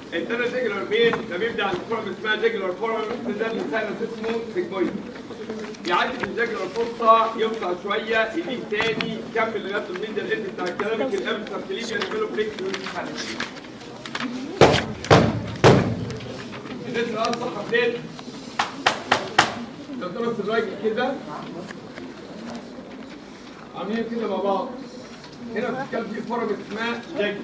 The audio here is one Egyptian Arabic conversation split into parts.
الثلاث جيجلر بين ده بيبدا عند فورم اسمها جيجلر فورم ده بنسميه اسمه سيجمويد يعدي في الجيجلر فرصه يقطع شويه يجيب تاني يكمل لغايه الميديا الاند بتاع الكلامك الام سبكليبيا يعملوا بريك الناس اللي صح فين لو درس الراجل كده عاملين كده مع بعض هنا بتتكلم في فورم اسمها جيجلر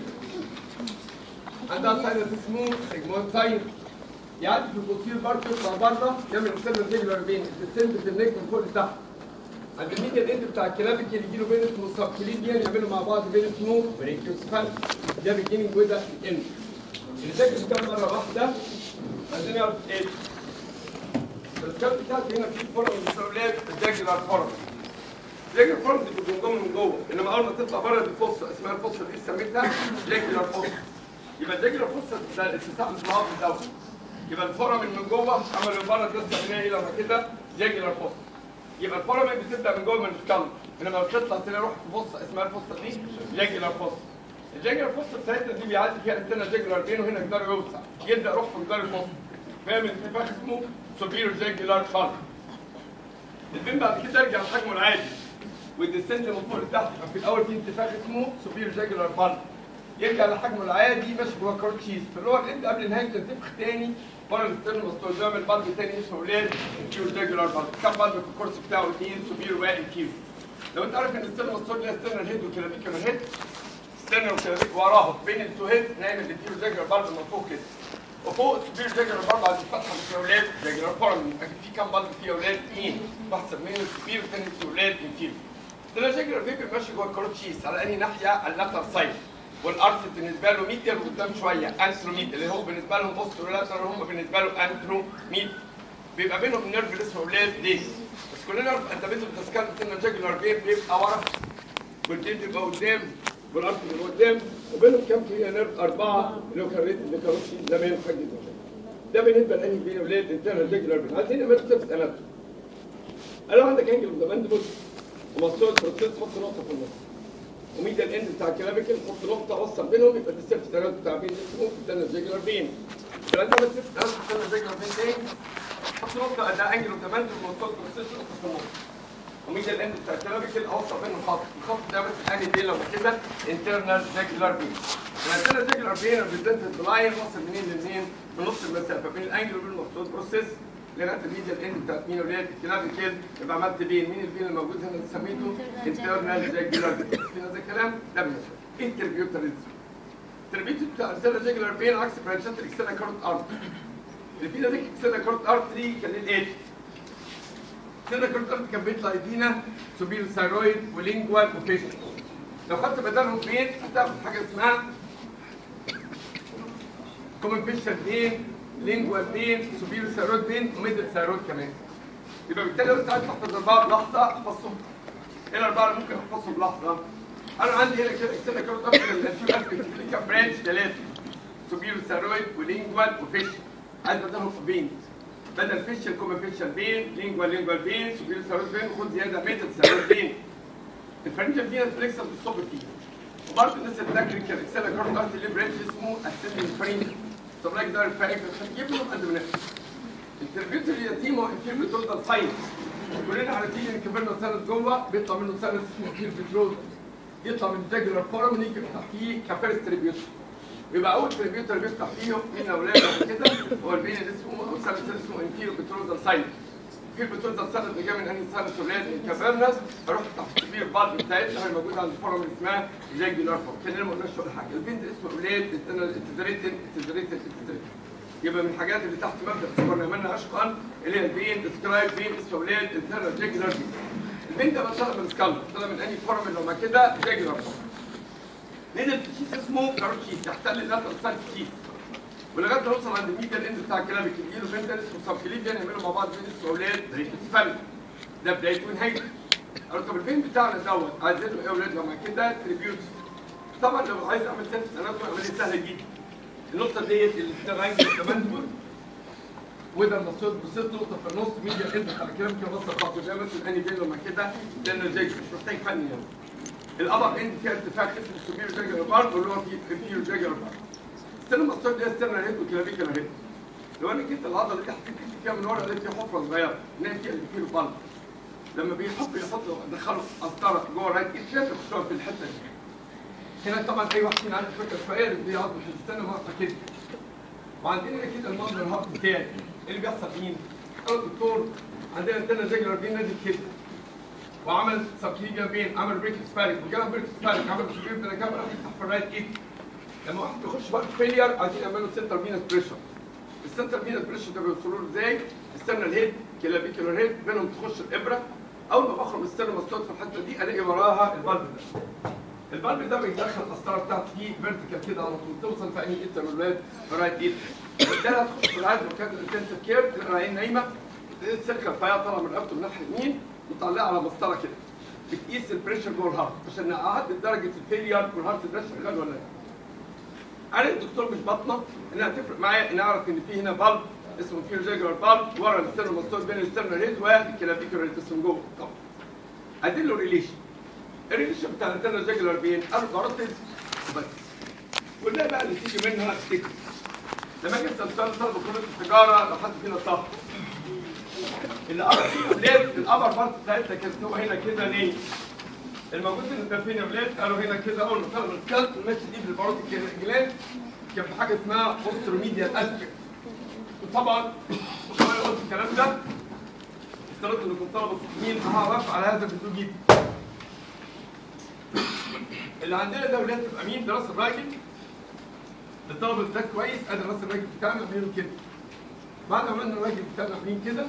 عندها ساينس اسمه سيجمويد ساين يعدي في البوستير بارت يطلع بره يعمل سيلر ريجولار بين السنتر في النجم من فوق لتحت عند الميديا الاند بتاع الكلابيك يجي له بين اسمه سبكليبيان يعملوا مع بعض بين اسمه بريكيوسفال ده بيجيننج وذ الاند اللي ذاكر كام مره واحده عايزين نعرف ايه الكلام بتاعتي هنا في فورم من السؤالات الجاجلر فورم جاجلر فورم دي بتنضم من جوه انما اول ما تطلع بره دي فصه اسمها الفصه دي سميتها جاجلر فورم يبقى الجاجلر فصه ده الاتساع الضغط الدوري يبقى الفورامين من جوه عملوا بره تسع منها الى كده جاجلر فص يبقى الفورامين بتبدا من جوه من السكال انما لما بتطلع تلاقي روح في فص اسمها الفصه دي جاجلر فص الجاجلر فص بتاعتنا دي بيعدي فيها انتنا جاجلر بين وهنا جدار يوسع يبدا يروح في جدار الفص فاهم الانتفاخ اسمه سوبيرو جاجلر خالص البين بعد كده يرجع لحجمه العادي والديسنت من فوق لتحت يبقى في الاول في انتفاخ اسمه سوبيرو جاجلر خالص يرجع لحجمه العادي ماشي جوه كارت تشيز في اللور اند قبل نهايه الانتفاخ تاني بره الستيرن مستوزام البلب تاني اسمه ولاد كيو ريجولار بلب كم بلب في الكورس بتاعه اثنين سوبير واحد كيو لو انت عارف ان الستيرن مستوزام ليها ستيرن هيد وكلافيكال هيد ستيرن وكلافيك وراهم بين التو هيد نعمل الكيو ريجولار بلب من فوق كده وفوق السوبير ريجولار بلب عند الفتحه في اولاد ريجولار فورم في كم بلب فيه اولاد اثنين واحد سمينه السوبير والثاني اسمه اولاد انفيرو ده ريجولار فيبر ماشي جوه الكارت تشيز على انهي ناحيه على اللاتر سايد والارض بالنسبه له ميديال قدام شويه انتروميد اللي هو بالنسبه لهم بوسترولاتر هم بالنسبه له انتروميد بيبقى بينهم نيرف اللي اسمه اولاد ليه بس كلنا نعرف انت بنت بتسكن ان الجاجلر بين بيبقى ورا والدين بيبقى قدام والارض بيبقى قدام وبينهم كام فيها نيرف اربعه اللي هو كان ريت اللي كانوا زمان حاجه ده بالنسبه لانهي بين اولاد انترنال جاجلر بين عايزين نعمل سيرفس اناتومي انا عندك انجل اوف ذا ماندبل ومسطول بروسيس حط نقطه في النص وميديا الاند بتاع الكلابيكل نحط نقطه وصل بينهم يبقى السيرفس ثلاثه بتاع بين اسمه ده جيجلر بين الكلام ده بس ده جيجلر بين تاني نحط نقطه ده انجل اوف ذا ماندبل ومسطول بروسيس نقطه في النص وميديا الاند بتاع الكلابيكل اوصل بينهم خط الخط ده بس انهي بين لو كده انترنال جيجلر بين الانترنال جيجلر بين ريبريزنتد بلاين وصل منين لمنين بنص المسافه بين الانجل وبين المسطول بروسيس لغايه الميديا الاند بتاعت مين ولاد الكلابيكل يبقى عملت بين مين البين الموجود هنا اللي سميته انترنال جيجلر في هذا الكلام ده بالنسبه ايه التربيوتريزم التربيوتر بتاع الانترنال جيجلر بين عكس برانشات الاكسترنال كارت ارت اللي فينا دي اكسترنال كارت ارت دي كان ليه ايه اكسترنال كارت ارت كان بيطلع يدينا سوبير ثايرويد ولينجوال وفيشل لو خدت بدلهم بين هتاخد حاجه اسمها كومن فيشل بين لينجوال بين سوبير ثايرويد بين وميدل ثايرويد كمان يبقى بالتالي لو انت عايز تحفظ الاربعه بلحظه احفظهم ايه الاربعه اللي ممكن احفظهم بلحظه؟ انا عندي هنا كده اكسترا كارت اكتر الانتيو اسبكت كام برانش ثلاثه سوبير ثايرويد ولينجوال وفيش عايز بدلهم في بين بدل فيشل كومن فيشل بين لينجوال لينجوال بين سوبير ثايرويد بين وخد زياده ميدل ثايرويد بين الفرنجه فيها فليكسبل بالصب فيه وبرضه الناس اللي بتذاكر كده اكسترا كارت ارت اللي برانش اسمه اسندنج فرنجه طب لك ده الفائق هتجيب له قد من التربيوت اليتيم هو انفير بتوردال ساينس كلنا عارفين ان كبرنا سنه جوه بيطلع منه سنه اسمه انفير بترول يطلع من الجاجلر فورم يجي تحتيه كفيرست تريبيوت يبقى اول تريبيوتر بيفتح فيهم من اولاد كده هو البين اللي اسمه او سنه اسمه انفير بترول ساينس في بتقول ده السنه اللي جايه من انهي سنه ولاد الكبرنس اروح تحت الكبير بعض بتاعتها اللي موجوده عند الفورم اللي اسمها جاجلر فورم كان ما قلناش ولا حاجه البين ده اسمه اولاد التدريتن التدريتن التدريتن يبقى من الحاجات اللي تحت مبدا صبرنا منها اشقا اللي هي البين ديسكرايب بين اسمه اولاد انترنال جاجلر بين البين ده بشتغل من سكال طلع من انهي فورم اللي هما كده جاجلر فورم نزل في شيس اسمه كاروت شيس يحتل اللاتر سايد شيس ولغايه ما نوصل عند الميديا الاند بتاع الكلام الكبير وبين ده اسمه سب كليبيان يعملوا مع بعض بين اسمه اولاد ريكت فل ده بدايته ونهايته طب البين بتاعنا دوت عايزين له ايه يا اولاد لما كده تريبيوت طبعا لو عايز اعمل سنس اناتومي عمليه سهله جدا النقطه ديت اللي اسمها رانج كمان دول وده المصيد بصيت نقطه في النص ميديا الاند بتاع الكلام كده بص خط زي مثلا اني بين لما كده لانه جاي مش محتاج فن يعني الابر اند فيها ارتفاع اسمه السوبير جاجر بارد واللي هو فيه الفيو جاجر بارد السينما ماستويد دي السيرنا هيد وكلافيكال هيد لو انا جيت العضله دي حطيت ايدي فيها من ورا لقيت فيها حفره صغيره ان هي فيها اللي فيه البلب لما بيحط يحطوا يدخلوا قسطره جوه الرايت ايد شايف الخشوع في الحته دي هنا طبعا اي واحد فينا عنده فكره فقير دي عضله السينما واقفه كده وعندنا كده المنظر الهارت بتاعي ايه اللي بيحصل مين؟ انا الدكتور عندنا عندنا زجر بين نازل كده وعمل سبكليجا بين عمل بريك سبارك وجاب بريك سبارك عمل سبكليجا بين كاميرا يفتح في الرايت ايد لما واحد بيخش بقى فيلير عايزين يعملوا سنتر فينس بريشر السنتر فينس بريشر ده بيوصلوا له ازاي؟ استنى الهيد كلافيكولار هيد بينهم تخش الابره اول ما بخرج من السينما ستوت في الحته دي الاقي وراها البلب ده البلب ده بيدخل القسطره بتاعته فيه فيرتيكال كده على طول توصل في انهي ايد الولاد في رايت ايد ده هتخش في العيادة مكان الانتنسيف كير تلاقي العين نايمه تلاقي السلكه الفيا طالعه من رقبته من ناحيه اليمين وطلعها على مسطره كده بتقيس البريشر جوه الهارت عشان اعدل درجه الفيلير والهارت ده شغال ولا لا انا الدكتور مش بطنه انها تفرق معايا ان اعرف ان في هنا بلب اسمه فيرجيجر بلب ورا الستيرنوماستويد بين الستيرنال والكلافيكولار من جوه طبعا ادي له ريليشن الريليشن بتاع الستيرنال بين الكاروتيد وبس والباقي بقى اللي تيجي منها تفتكر لما اجي اسال سؤال طلب كليه التجاره لو حد فينا صح اللي قرا فيه ولاد الابر بارت بتاعتها كانت هو هنا كده ليه؟ الموجود ان ده فين يا ولاد قالوا هنا كده اول ما طلعوا السكالت الماتش دي بالباروت الجلاد كان في حاجه اسمها بوستر ميديا اسبكت وطبعا طبعا قلت الكلام ده افترضت انكم طلبه مين هعرف على هذا الفيديو جدا اللي عندنا ده ولاد تبقى مين دراسه الراجل الطلبه ده كويس ادي راس الراجل بتاعنا عاملينه كده بعد ما عملنا الراجل بتاعنا عاملين كده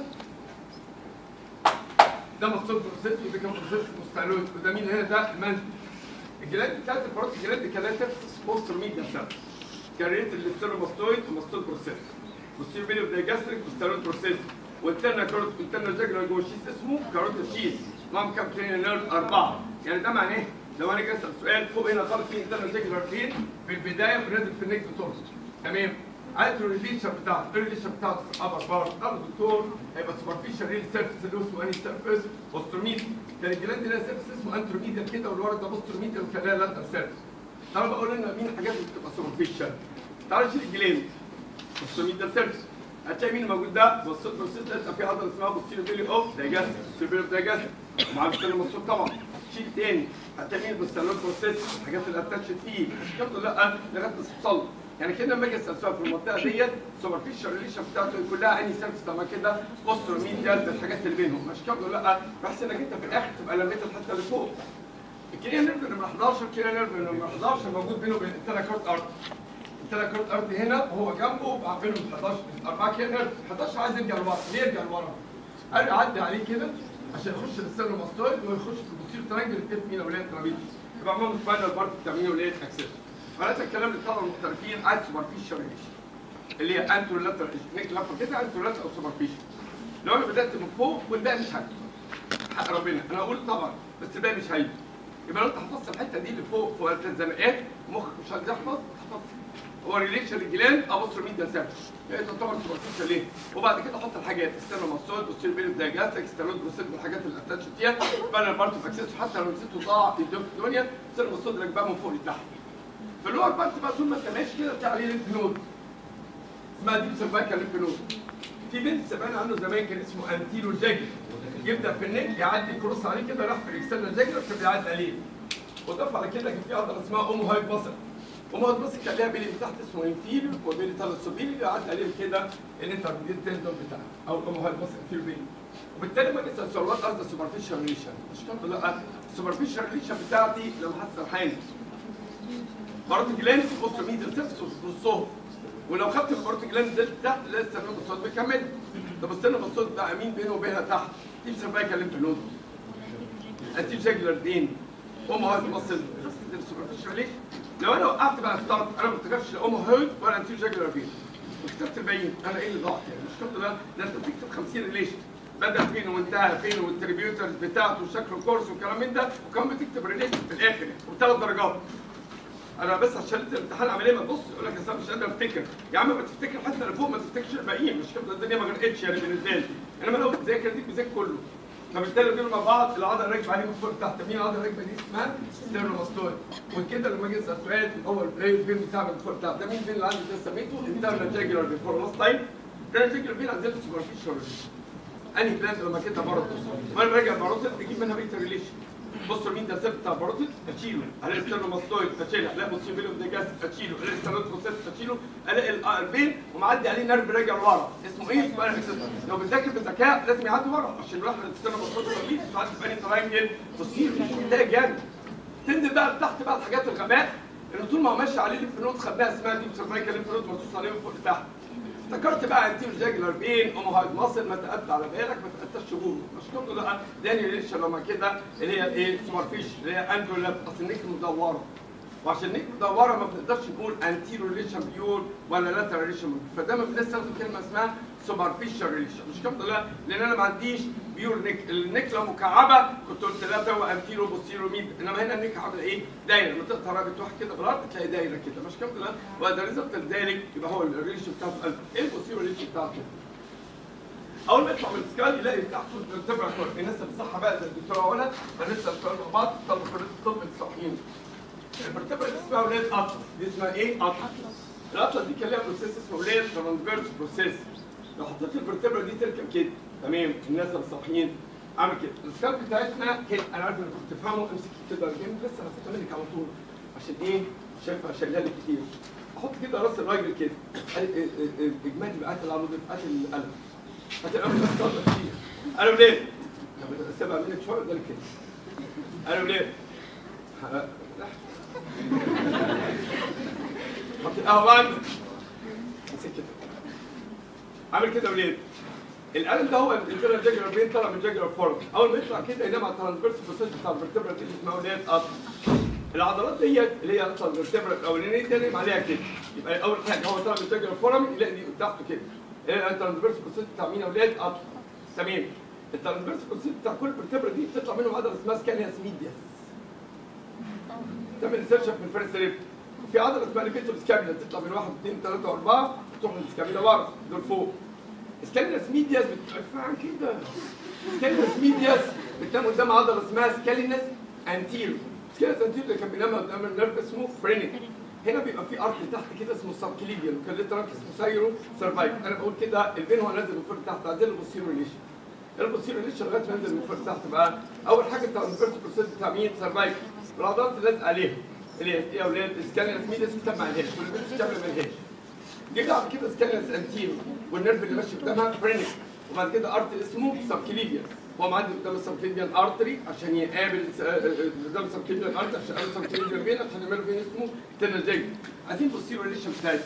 ده مستوى بروسيس وده كان بروسيس مستعلوت وده مين هنا ده المنزل الجلاند بتاعت البروت الجلاند دي كانت بوستر ميديا سيل كاريت الاستيروماستويد وماستويد بروسيس بوستير بيلي اوف جاستريك وستيرويد بروسيس والترنا كاروت والترنا جاجر جوه شيس اسمه كاروت شيس معاهم كام كلين نيرف اربعه يعني ده معناه ايه؟ لو انا جاي اسال سؤال فوق هنا خالص في انترنال جاجر فين؟ في البدايه بنزل في النكس بتورس تمام عايز الريليشن بتاعته الريليشن بتاعته في الابر بار قال الدكتور هيبقى سوبرفيشال ريل سيرفيس اللي اسمه اني سيرفيس بوستروميد كان الجلاند ده سيرفيس اسمه انتروميديال كده والورا ده بوستروميديال وكان لاتر سيرفيس تعالوا بقول لنا مين الحاجات اللي بتبقى سوبرفيشال تعالوا نشيل الجلاند بوستروميديال سيرفيس هتلاقي مين موجود ده بصيت بصيت ده في عضله اسمها بوستيريو بيلي اوف دايجاست بوستيريو بيلي دايجاست ومع السلم الصوت طبعا شيل تاني هتلاقي مين بالسلول بروسيس الحاجات اللي اتاتشت فيه مش كده لا لغايه ما توصل يعني كده لما اجي اسال سؤال في المنطقه ديت سوبرفيشال ريليشن بتاعته كلها اني سيرفيس طبعا كده بوستر ميديال بالحاجات اللي بينهم مش كده لا بحس انك انت في الاخر تبقى لميت الحته اللي فوق الكليه نيرف نمره 11 الكليه نيرف نمره 11 موجود بينه وبين التراكورت ارت التراكورت ارت هنا وهو جنبه وبعد بينهم 11 اربعه كليه نيرف 11 عايز يرجع لورا ليه يرجع لورا؟ قال يعدي عليه كده عشان يخش للسيرنوماستويد ويخش في البوستير ترانجل التيب مين ولايه ترابيز يبقى عملوا سباينال بارت بتاع مين ولايه اكسس فنفس الكلام للطلبه المحترفين عايز سوبرفيشال ريليشن اللي هي انترو لاتر نيك لفه كده انترو لاتر او سوبرفيشال لو انا بدات من فوق والباقي مش هيجي حق ربنا انا هقول طبعا بس الباقي مش هيجي يبقى لو انت حفظت الحته دي اللي فوق فوق الزنقات مخك مش هتحفظ تحفظ هو ريليشن الجلاند ابصر مين ده سابش يعني تعتبر سوبرفيشال ليه وبعد كده احط الحاجات استنى مصول بوستير بيل دايجاستك ستيرويد بروسيد والحاجات اللي اتاتش فيها بانر بارت اوف اكسس حتى لو نسيته ضاع يدوم في الدنيا استنى مصول لك بقى من فوق لتحت في اللور بارت بقى طول ما انت ماشي كده بتاع عليه لينف نود اسمها دي سيرفايكال لينف نود في بنت سمعنا عنه زمان كان اسمه انتيرو جاجر يبدا في النك يعدي كروس عليه كده راح في الاكسترنال جاجر كان بيعدي عليه وضاف على كده كان في عضله اسمها اومو هاي باسل اومو هاي باسل كان ليها بيلي من تحت اسمه انفيريور وبيلي تالوسوبيلي بيعدي عليه كده الانترميديت تندون بتاعه او اومو هاي باسل انفيريور بيلي وبالتالي ما جيت السؤالات قصد السوبرفيشال ريليشن مش كده لا السوبرفيشال ريليشن بتاعتي لما حاسس سرحان بارت جلانس بص ميدل سيرفس نصهم ولو خدت البارت جلانس ده تحت لسه النود الصوت بيكمل طب استنى بالصوت بقى مين بينه وبينها تحت دي سيرفايكال ليمف نود انتي جاجلر دين اومو هايد مصل السوبرفيشال ليه لو انا وقعت بقى اخترت انا ما افتكرش لا اومو هايد ولا انتي جاجلر فين وكتبت الباقيين انا ايه اللي ضاع يعني مش كده ده ده انت بتكتب 50 ريليشن بدا فين وانتهى فين والتريبيوترز بتاعته وشكل الكورس والكلام من ده وكمان بتكتب ريليشن في الاخر وثلاث درجات انا بس عشان الامتحان عمليه ما تبص يقول لك يا مش قادر افتكر يا عم ما تفتكر حتى اللي فوق ما تفتكرش الباقيين مش كده الدنيا ما غرقتش يعني بالنسبه لي انما لو بتذاكر دي بذاكر كله فبالتالي دول مع بعض العضله راكبه عليه من فوق لتحت مين العضله راكبه دي اسمها ستيرنوماستويد وكده لما اجي اسال سؤال هو البلاي فين بتاع من فوق لتحت ده مين فين اللي عندي ده سميته انترنال جاجلر بيفور تايم ده جاجلر فين عندنا سوبرفيشال انهي بلاد لما كده باروتس وانا براجع باروتس تجيب منها بيتا ريليشن بصوا مين ده سيرت بتاع باروتس اشيله الاقي ستيرنوماستويد اشيله الاقي بوسيبيلو ده جاس اشيله الاقي ستيرنوماستويد اشيله الاقي البين ومعدي عليه نيرف راجع لورا اسمه ايه؟ اسمه انكسس لو بتذاكر بذكاء لازم يعدي ورا عشان الواحد ستيرنوماستويد دي تعدي في انهي تراينجل بوسيبيلو ده جامد تنزل بقى لتحت بقى الحاجات الغباء اللي طول ما هو ماشي عليه ليمف نود خدناها اسمها دي سيرفايكال ليمف نود مرصوص عليه من فوق لتحت افتكرت بقى انتير جاجلر بين اوموهايد ماسل ما تقد على بالك ما تقدرش شهور مش كله لا داني ليش لما كده اللي هي ايه سوبرفيش اللي هي اندولاب اصل النيك مدوره وعشان النيك مدوره ما بنقدرش نقول انتيرو ريليشن بيور ولا لاتر ريليشن بيور فدايما بنستخدم كلمه اسمها سوبرفيشال ريليشن مش كده لا لان انا ما عنديش بيور نيك النيك لو مكعبه كنت قلت لا ده هو انتيرو بوستيرو ميد انما هنا النيك عامله ايه دايره لما تقطع رابط واحد كده بالارض تلاقي دايره كده مش كده لا وده ريزلت ذلك يبقى هو الريليشن بتاعته قلب ايه البوستيرو ريليشن بتاعته اول ما يطلع من السكال يلاقي تحته التبع كور الناس بتصحى بقى زي الدكتوره علا لسه السؤال مع بعض طلبوا كليه الطب الصحيين الفرتبرا دي اسمها ولاد اطلس دي اسمها ايه اطلس الاطلس دي كان ليها بروسيس اسمه ولاد ترانسفيرس بروسيس لو حطيت الفرتبرا دي تركب كده تمام الناس الصحيين اعمل كده السكال بتاعتنا كده انا عارف انك كنت تفهمه امسك كده الجيم بس انا هسيبها لك على طول عشان ايه شايفها شايلها لك كتير احط كده راس الراجل كده اجمالي بقات العمود بقات القلم هتبقى متأثرة كتير انا ولاد طب سيبها منك شويه ده كده انا ولاد حط القهوه عندك امسك كده عامل كده ولاد القلم ده هو الانترنال جاجر بين طلع من جاجر فورم اول ما يطلع كده ينام على الترانسفيرس بروسيس بتاع الفرتبرا دي اسمها ولاد قطر العضلات ديت اللي هي اصلا الفرتبرا الاولانيه دي نايم عليها كده يبقى اول حاجه هو طلع من جاجر فورم يلاقي دي تحته كده ايه الترانسفيرس بروسيس بتاع مين يا ولاد قطر تمام الترانسفيرس بروسيس بتاع كل فرتبرا دي بتطلع منهم عضله اسمها سكانياس ميدياس تعمل انسرشن في الفيرست ريب وفي عضله اسمها ليفيتور سكابيلا تطلع من واحد اثنين ثلاثه واربعه تروح من السكابيلا ورا دول فوق سكالينس ميدياس بترفع كده سكالينس ميدياس بتنام قدام عضله اسمها سكالينس انتيرو سكالينس انتيرو اللي كان بينام قدام النيرف اسمه فرينيك هنا بيبقى في ارك تحت كده اسمه سبكليبيان وكان ليه ترانك اسمه سايرو سيرفايف انا بقول كده البين هو نازل من فوق لتحت عايزين البوستيرو ريليشن البوستيرو ريليشن لغايه ما ينزل من فوق لتحت بقى اول حاجه بتاع الفيرست بروسيس بتاع مين سيرفايف العضلات اللي لازقه عليها اللي هي ايه يا اولاد سكالينس ميدياس كتاب ما عليهاش والبيت كتاب ما عليهاش دي بعد كده سكالينس انتيرو والنيرف اللي ماشي قدامها فرينيك وبعد كده ارت اسمه سبكليبيان هو معدي قدام السبكليبيان ارتري عشان يقابل قدام السبكليبيان ارتري عشان يقابل السبكليبيان فين عشان يعملوا فين اسمه تنرجي عايزين بصيروا الريليشن بتاعتي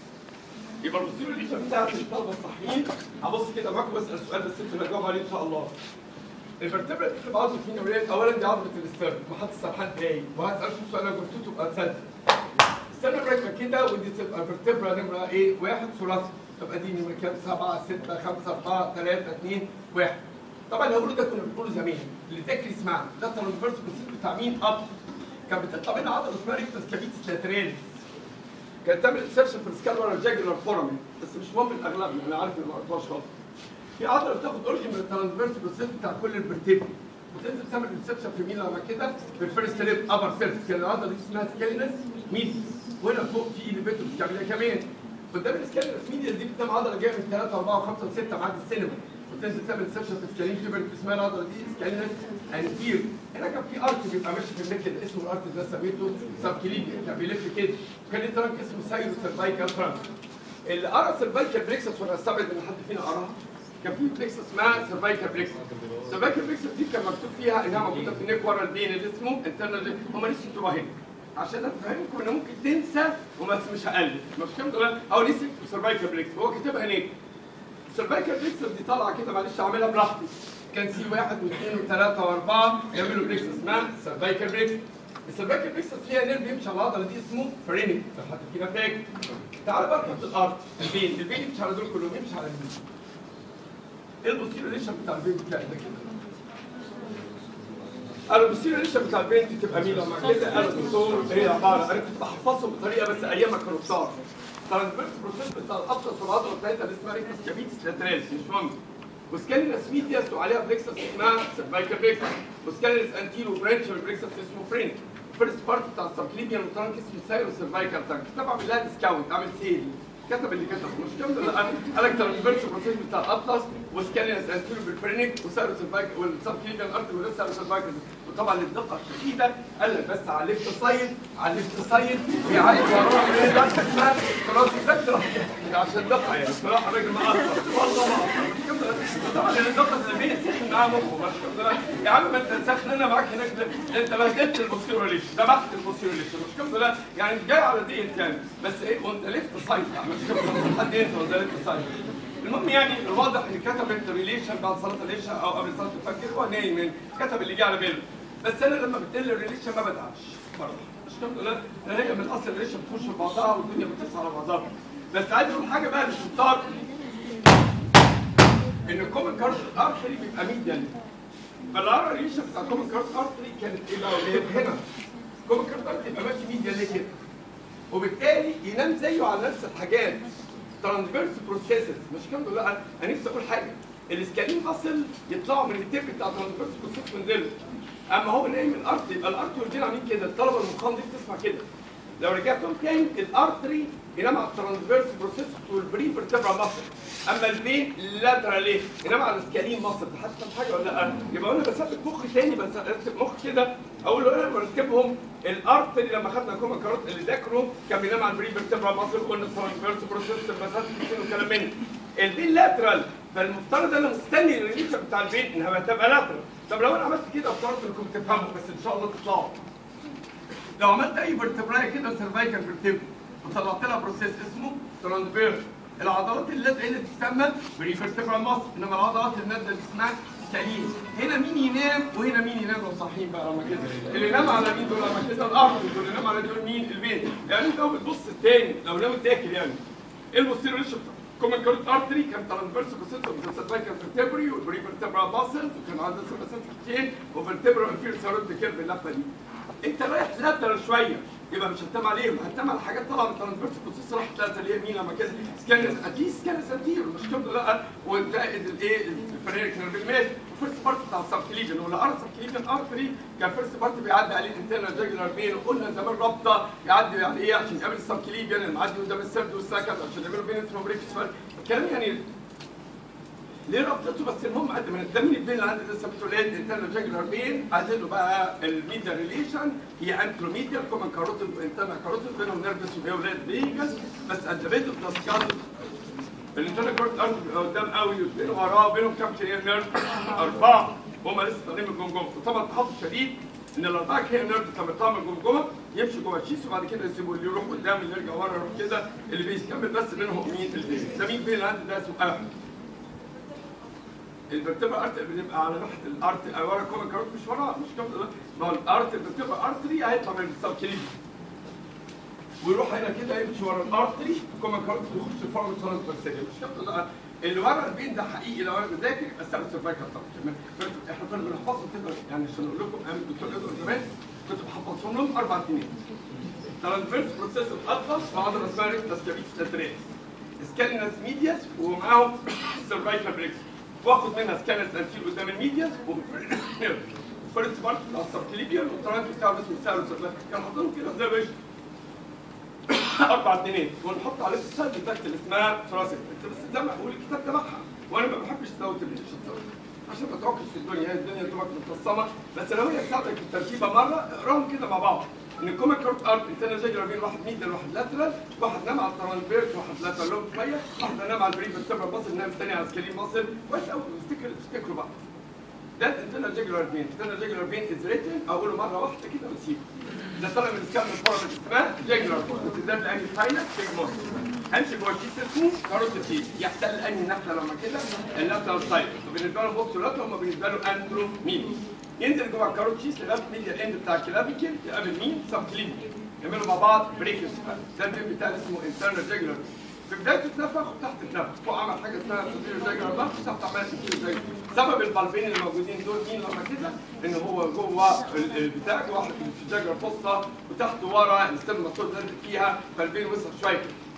يبقى البصيروا الريليشن بتاعت الطلبه الصحيين هبص كده معاكم بسال سؤال بس انتوا اللي هتجاوب عليه ان شاء الله الفرتبرا دي بتبقى عضله مين يا ولاد؟ اولا دي عضله الاسترن محط السرحان تلاقي وهسالكم سؤال لو جبتوه تبقى تصدق استنى راكبه كده ودي تبقى الفرتبرا نمره ايه؟ واحد ثلاثي تبقى دي نمره كام؟ سبعه سته خمسه اربعه ثلاثه اثنين واحد. طبعا اللي هقوله ده كنا بنقوله زمان اللي تاكل يسمعنا ده الترانسفيرس بروسيس بتاع مين؟ اب كانت بتطلع منها عضله اسمها ريكتس كابيتس لاتراليس كانت تعمل انسرشن في السكال ورا الجاجلر فورامين بس مش مهم الاغلب انا عارف ان ما قريتهاش خالص. في عضله بتاخد اورجن من الترانسفيرس بروسيس بتاع كل الفرتبرا وتنزل تعمل انسبشن في مين لما كده في الفيرست ليب ابر سيرفس كان العضله دي اسمها سكالينس ميديس وهنا فوق في ليفيتور سكابيلا كمان قدام السكالينس ميديس دي قدام عضله جايه من 3 4 و5 و6 معاد السينما وتنزل تعمل انسبشن في سكالين تيوبر اسمها العضله دي سكالينس انتير هنا كان في ارت بيبقى ماشي في النك كده اسمه الارت ده سميته سبكليبيا كان بيلف كده وكان ليه ترانك اسمه سايرو سيرفايكال ترانك اللي قرا سيرفايكال بريكسس وانا استبعد ان حد فينا قراها كان في بريكس اسمها سيرفايكال بريكس سيرفايكال بريكس دي كان مكتوب فيها انها موجوده في النيك ورا البين اللي اسمه انترنال هم لسه مكتوبه هنا عشان افهمكم ان ممكن تنسى وبس مش هقلب مش فهمت ولا او لسه سيرفايكال بريكس هو كاتبها هناك السيرفايكال بريكس دي طالعه كده معلش اعملها براحتي كان سي واحد واثنين وثلاثه واربعه يعملوا بريكس اسمها سيرفايكال بريكس السيرفايكال بريكس فيها نيرف يمشي على العضله دي اسمه فرينيك لو حد فينا فاكر تعال بقى نحط الارض البين البين يمشي على دول كلهم يمشي على اليمين ايه البوستيريور ريشن بتاع البين بتاعي ده كده قالوا البوستيريور ريشن بتاع البين دي تبقى مين لما كده قالوا الدكتور هي عباره انا كنت بحفظهم بطريقه بس ايامها كانوا كتار ترانسفيرس بروسيس بتاع الاطلس والعضله بتاعتها اللي اسمها ريكس كابيتس لاتراليس مش مهم وسكالينس ميدياس وعليها بريكسس اسمها سيرفايكال بريكسس وسكالينس انتيرو برانشال بريكسس اسمه فرينك فيرست بارت بتاع السبكليبيان والترانك اسمه سايرو سيرفايكال ترانك طبعا عامل لها ديسكاونت عامل سيل كتب اللي كتب مش كامل لا قال لك ترانسفيرس بروسيس بتاع الاطلس وسكالينس انتيرو بالفرينك وسايرو سيرفايكال والسبكليبيان ارتر والسايرو سيرفايكال وطبعا للدقه الشديده قال لك بس على الليفت سايد على الليفت سايد بيعدي وراها كده اسمها خلاص فكره عشان دقه يعني بصراحه الراجل ما اثر والله ما اثر مش كده طبعا الدقه السلبيه سخن معاه مخه مش كده يا عم ما انت سخن انا معاك هناك ده انت بهدلت البوستيروليش ذبحت البوستيروليش مش كده لا يعني جاي على دقيقه يعني بس ايه وانت ليفت سايد مش كده حد ينسى وانت ليفت سايد المهم يعني الواضح ان كتب الريليشن بعد صلاه العشاء او قبل صلاه الفجر هو نايم يعني كتب اللي جه على باله بس انا لما بتقل الريليشن ما بدعش برضه مش كده لا لان هي من اصل الريليشن بتخش في بعضها والدنيا بتصحى على بعضها بس عايز اقول حاجه بقى للشطار ان الكومن كارت ارتري بيبقى ميديال فالارا ريليشن بتاع الكومن كارت ارتري كانت ايه بقى هنا الكومن كارت ارتري يبقى ماشي ميديال ليه كده وبالتالي ينام زيه على نفس الحاجات ترانسفيرس بروسيسز مش كده لا انا نفسي اقول حاجه الاسكالين ماسل يطلعوا من التيب بتاع ترانسفيرس بروسيس وينزلوا اما هو نايم الارتري يبقى الارتري والجين عاملين كده الطلبه المقام دي بتسمع كده لو رجعتهم تاني الارتري ينام على الترانسفيرس بروسيس والبري فيرتبرا ماسل اما البين لاترال ايه ينام على السكالين ماسل حاسس حاجه ولا لا يبقى انا بثبت مخ تاني بس ارتب مخ كده اقول له انا برتبهم الارتري لما خدنا كوما كاروت اللي ذاكره كان بينام على البري فيرتبرا ماسل قلنا الترانسفيرس بروسيس المسافه وكلام من البين لاترال فالمفترض انا مستني الريليشن بتاع البين انها تبقى لاترال طب لو انا عملت كده افترضت انكم تفهموا بس ان شاء الله تطلعوا لو عملت اي فيرتبراي كده سيرفايكال فيرتبرا وطلعت لها بروسيس اسمه ترانسفيرس العضلات اللازقه هنا تسمى بريفيرتبرال ماسل انما العضلات النازله اللي اسمها سكالين هنا مين ينام وهنا مين ينام لو صاحيين بقى لما كده اللي ينام على مين دول لما كده الارض واللي ينام على دول مين البيت يعني انت لو بتبص التاني لو ناوي تاكل يعني ايه البوستيريور ريشن كومن كارت ارتري كان ترانسفيرس بروسيس وسيرفايكال فيرتبري والبريفيرتبرال ماسل وكان عندها سيرفايكال كتير وفيرتبرال انفيريور سيرويد كيرف اللفه دي انت رايح تلاتر شويه يبقى مش هتم عليهم هتم على حاجات طالعه من الترانسفيرس بروسيس راح تلاته اللي هي مين لما كده سكان اتليست سكان سنتير مش كده لا وزائد الايه الفريق كان بالماشي الفيرست بارت بتاع السبكليجن ولا ارض سبكليجن ارتري كان فيرست بارت بيعدي عليه الانترنال جاجلر بين وقلنا زمان رابطه يعدي على ايه عشان يقابل السبكليجن المعدي قدام السرد والسكن عشان يعملوا بين الترومبريكس الكلام يعني ليه ربطته بس المهم قد ما الدم البين اللي عند السبتولات انترنال جاجلر بين عايزين له بقى الميديا ريليشن هي انتروميديا كومن كاروتيد وانترنال كاروتيد بينهم نيرفس واولاد فيجاس بس ادبيت بلس الانترنال كاروتيد ارض قدام قوي واثنين وراه بينهم كام كيرير نيرف اربعه هم لسه طالعين من الجمجمه وطبعا تحفظ شديد ان الاربعه كيرير نيرف لما يطلعوا من الجمجمه يمشوا جوه الشيس وبعد كده يسيبوا اللي يروح قدام اللي يرجع ورا يروح كده اللي بيكمل بس منهم مين البين ده مين بين اللي عندي ده اسمه احمد الفرتبرا ارت بتبقى على ناحيه الارت ورا كومن كاروت مش وراه مش كده ما هو الارت الفرتبرا ارتري هيطلع من السبكليب ويروح هنا كده يمشي ورا الارتري كومن كاروت ويخش في فرع الترانسفيرسيه مش كده لا اللي ورا البين ده حقيقي لو انا بذاكر استخدم سيرفايكال طبعا احنا كنا بنحفظهم كده يعني عشان اقول لكم ايام الدكتور ادوار زمان كنت بحفظهم لهم اربع سنين ترانسفيرس بروسيس الاطلس وعضله اسمها ريكتاس كابيتس لاتريس سكالينس ميدياس ومعاهم سيرفايكال بريكس واخد منها سكانرز انتيل قدام الميديا فيرست بارت بتاع السبكليبيال والترانك بتاعه اسمه ساروس كان حاطينهم كده زي باش اربع اتنين ونحط عليه السايد بتاعت اللي اسمها ثراسك بس ده بقول الكتاب تبعها وانا ما بحبش ازود الريليشن عشان ما تعكش في الدنيا هي الدنيا تبقى متقسمه بس لو هي تساعدك في التركيبه مره اقراهم كده مع بعض ان الكومن كارت ارت انتنا جاجر بين واحد ميدل واحد لاترال واحد نام على الترانسفيرس واحد لاترال لوب شويه واحد نام على البريف السبر مصل نام الثاني على السكالين مصل كويس قوي افتكر افتكروا بقى ده الانتنا جاجر بين الانتنا جاجر بين از ريتن اقوله مره واحده كده واسيبه ده طالع من السكان الفورم اسمها جاجر بتزداد لاني فاينل بيج مصل امشي جوه الكيس اسمه كاروت سيت يحتل انهي نحله لما كده اللاترال سايد وبالنسبه له بوكس ولاترال هم بالنسبه له اندرو مين ينزل جوه الكاروت شيس لغايه ميديا اند بتاع الكلافيكل يقابل مين؟ سب كليفيكل يعملوا مع بعض بريكس ده البيب بتاع اسمه انترنال جاجلر في بدايته اتنفخ وتحت اتنفخ فوق عمل حاجه اسمها سوبيريور جاجلر بقى وتحت عمل سوبيريور جاجلر سبب البلبين اللي موجودين دول مين لما كده ان هو جوه ال- البتاع واحد في جاجلر فصه وتحت ورا الستيم المطلوب نازل فيها فالبين وسخ شويه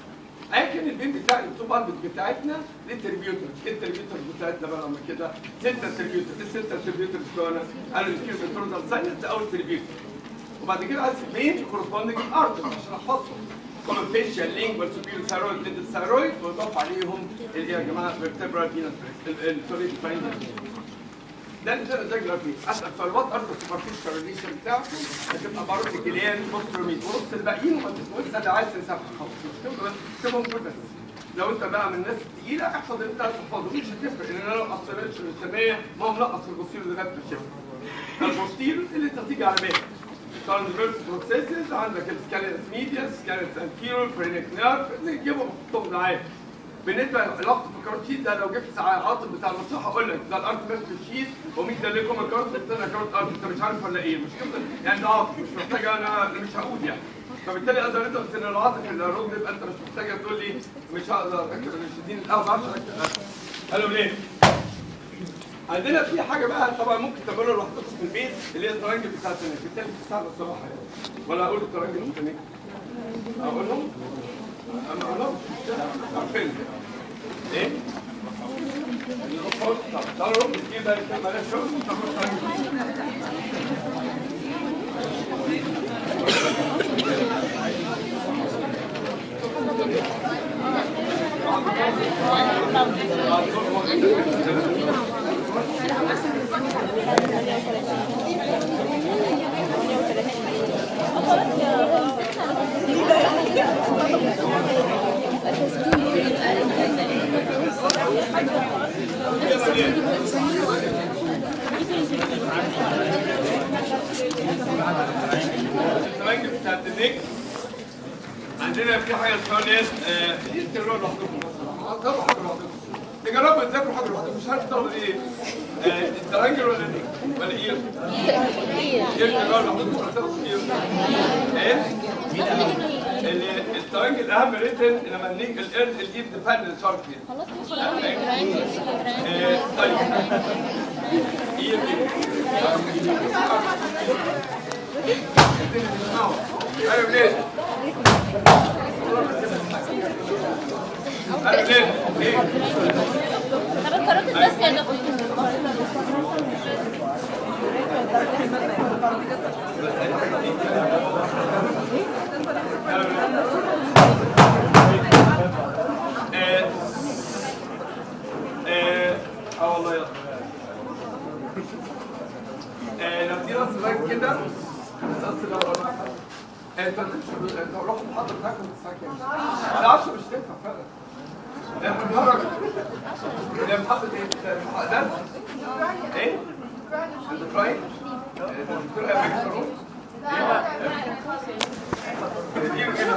لكن البين بتاع التوبال بتاعتنا للتربيوتر ايه التربيوتر بتاعتنا بقى لما كده ستة تربيوتر ايه ستة تربيوتر بتوعنا انا الكيلو بترودال ساينس اول تربيوتر وبعد كده عايز بين كورسبوندنج ارتر عشان احفظهم كومن فيشال لينج والسوبيريور ثايرويد ضد الثايرويد واضاف عليهم الايه يا جماعه فيرتبرال فينس السوليد فاين ده ده ده جرافيك اسال سؤال وات ار ذا سوبرفيشال ريليشن بتاعته هتبقى برضه كليان بوستروميد ورص الباقيين وما تسمعوش ده عايز تنساها خالص اكتبوا بس اكتبهم كل بس لو انت بقى من الناس التقيله احفظ انت تحفظه مش هتفرق ان انا لو اصلتش الرسميه ما هو منقص البوستيرو لغايه ما الشفت البوستيرو اللي انت تيجي على بالك ترانسفيرس بروسيسز عندك السكالينس ميديا سكالينس انتيرور فرينك نيرف نجيبهم نحطهم معاك بالنسبه لعلاقه الفقرات شيت ده لو جبت ساعات بتاع المصلحه اقول لك ده الارض ماسك الشيت ومين ده ليه كومن كارت الثانيه كارت ارض انت مش عارف ولا ايه مش كده يعني ده عاطف مش محتاج انا أنا مش هقول يعني فبالتالي اقدر انت في العاطف الركن يبقى انت مش محتاج تقول لي مش هقدر اكتب الشديد الاول ما اعرفش اكتب قالوا ليه؟ عندنا في حاجه بقى طبعا ممكن تعملوها لوحدكم في البيت اللي هي الترانجل بتاعت النك بالتالي بتساعد الصراحه يعني ولا اقول الترانجل الثاني اقولهم انا اقولهم عارفين ايه طب تعالوا نروح نجيب بقى الكلمه ده شوف الترانجل بتاعت النك عندنا في حاجه اسمها اللي هي آه، دي تجربوا لوحدكم بس طبعا حاجه لوحدكم تجربوا تذاكروا حاجه لوحدكم مش عارف تاخد ايه آه، الترانجل ولا النك ولا ايه؟ ايه تجربوا لوحدكم ولا تاخد ايه؟ ايه؟ ال- الترانجل اهم ريتن لما النك الارض الايد ديبندنت شارك خلاص مش هنعمل آه، طيب ايه ايه ايوه ليه؟ ايوه ليه؟ ليه؟ طب انت راجل بس يا دكتور آه، آه، اه والله يلا آه، لو في راس راك كده بس لو انت مش انت رحت محاضرة تاكل الساعة كام؟ لا 10 مش تنفع فعلا احنا بنهرج ده محاضرة ايه؟ ده محاضرة درس ايه؟ انت فاهم؟ الدكتور قال لك تروح؟ كتير كده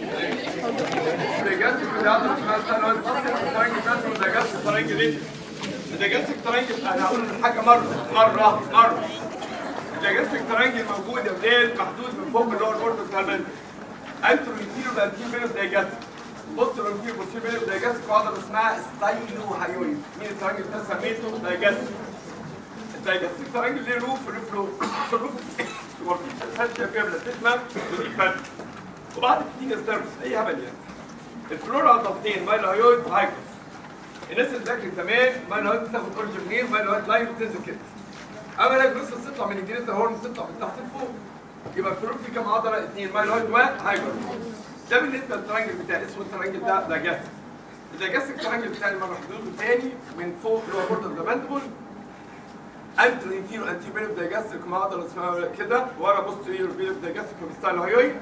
بجد كنت قاعد اسمها سنة فرنج بس ده جت فرنج ليه؟ ده جت فرنج انا هقول حاجة مرة مرة مرة ده جت فرنج موجود يا ولاد محدود من فوق اللي هو البورد بتاع المنزل انتوا يطيروا ده انتوا بينهم ده جت بصوا لو في بصوا بينهم ده جت قاعدة اسمها ستايلو هايوي مين الفرنج ده سميته ده جت ده جت فرنج ليه روف روف روف روف فاتشة كاملة تسمع ودي فاتشة وبعد كده ستيرز اي هبل يعني الفلورا ضغطين مايل هايويد هايكوس الناس اللي ذاكرت زمان مايل هايويد بتاخد اوريجن غير مايل هايويد لاين بتنزل كده اما لا جلوس تطلع من الجنين هورن تطلع من تحت لفوق يبقى الفلور في كام عضله اثنين مايل هايويد وهايكوس ده بالنسبه للترانجل بتاعي اسمه الترانجل ده ده جاس ده جاس الترانجل بتاعي لما محدود تاني من فوق اللي هو بورد ذا ماندبل انتر انفيرو انتيبيريف دايجاستريك مع عضله اسمها كده ورا بوستيريور بيريف دايجاستريك ستايل هايوي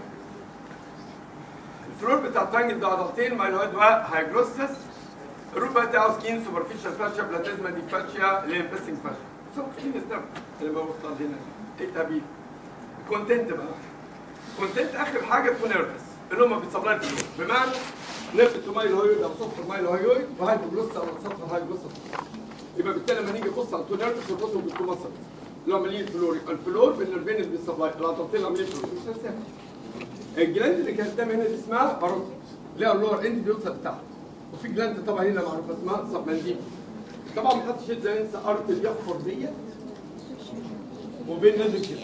الفلور بتاع الترانجل ده عضلتين مايلويد وهايجروسس الروت بقى بتاعه سكين سوبرفيشال فاشيا بلاتيزما دي فاشيا اللي هي بيسنج فاشيا سو كلين ستيب اللي بوصل هنا ايه تبي كونتنت بقى كونتنت اخر حاجه تكون نيرفس اللي هم بيتصابوا الفلور بمعنى نيرف تو مايلويد او سطح مايلويد وهايجروسس او سطح هايجروسس يبقى بالتالي لما نيجي نبص على التونيرف تربطهم بالتو مصر اللي هو عمليه فلوري الفلور بالنرفين اللي بيسبلاي العضلتين عمليه فلوري مش هنساها الجلاند اللي كانت قدام هنا دي اسمها باروت اللي هي اللور اند بيوصل تحت وفي جلاند طبعا هنا معروفه اسمها سبمنديب طبعا ما حدش يقدر ينسى ارض اليحفر ديت وبين نازل كده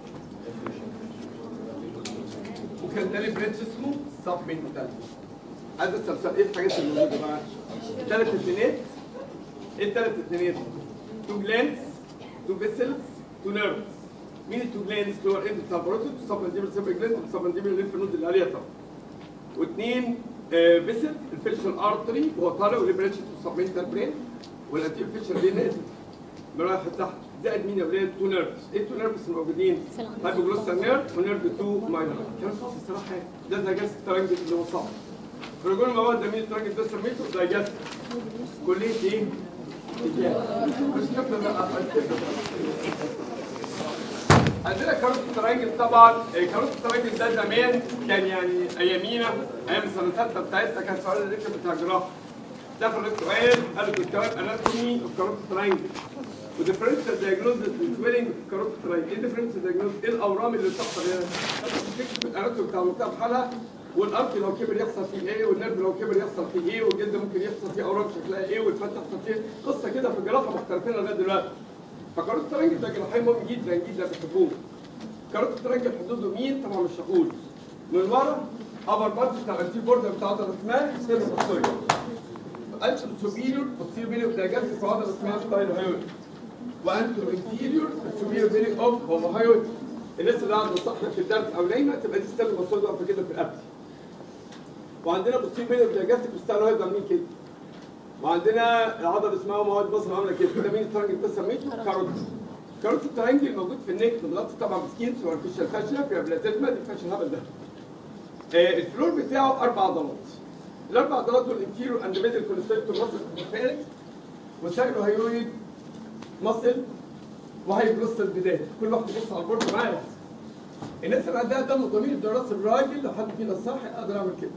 وكان تاني بريتش اسمه سبمندال عايز اسال سؤال ايه الحاجات اللي موجوده بقى؟ ثلاث اثنينات ايه الثلاث اثنينات؟ تو جلانس تو فيسلز تو نيرفز مين التو جلانس اللي هو الاند بتاع البروتوت والسبمنديبل سيبر جلاند والسبمنديبل لينف نود اللي عليها طبعا واثنين فيسل الفيشل ارتري وهو طالع وليبريشن والسبمنتال برين والانتير فيشل دي نازل رايح تحت زائد مين يا ولاد تو نيرفز ايه التو نيرفز الموجودين؟ هايبوجلوسال نيرف ونيرف 2 ماينر كان صعب الصراحه ده دايجاست ترانجل اللي هو صعب فنقول المواد ده مين الترانجل ده سميته دايجاست كليه ايه؟ تجاه. مش نبدا بقى عندنا كاروت الترانجل طبعا آه، كاروت الترانجل ده زمان كان يعني ايامينا ايام السنه الثالثه بتاعتنا كان سؤال الريكشن بتاع الجراحه دخل السؤال قال لك الكلام اناتومي اوف كاروت الترانجل وديفرنشال دايجنوزز للسويلنج في كاروت الترانجل ايه الديفرنشال دايجنوز ايه الاورام اللي بتحصل هنا؟ تكتب الاناتومي بتاع المنطقه بحالها والارك لو كبر يحصل فيه ايه والنرف لو كبر يحصل فيه ايه والجلد ممكن يحصل فيه اورام شكلها ايه والفتح يحصل فيه قصه كده في الجراحه مختلفين لغايه دلوقتي فكاروت الترانجل ده جراحين مهم جدا جدا بيحبوه كاروت الترانجل حدوده مين طبعا مش هقول من ورا ابر بارت بتاع الانتي بوردر بتاع عضله اسمها ستيرو بوستيريور انتر سوبيريور بوستيريور بيلي وتاجات في عضله اسمها ستايل هايوي وانتر انفيريور سوبيريور بيلي اوف هومو هايوي الناس اللي عنده صح في الدرس او نايمه تبقى دي ستيرو بوستيريور واقفه كده في رقبتي وعندنا بوستيريور بيلي وتاجات في ستايل هايوي عاملين كده وعندنا العضله اسمها مواد بصمه عامله كده ده مين الترانجل ده سميته كاروت كاروت الترانجل موجود في النك متغطي طبعا بسكين سوبرفيشال فاشيا في بلاتيزما دي فاشيا الهبل ده آه، الفلور بتاعه اربع عضلات الاربع عضلات دول انفيرو اند ميدل كونستريكتور ماسل فيرنكس وسايرو هيرويد ماسل وهيبروس البدايه كل واحد يبص على البورد معايا الناس اللي عندها دم ضمير ده راس الراجل لو حد فينا صاحي اقدر اعمل كده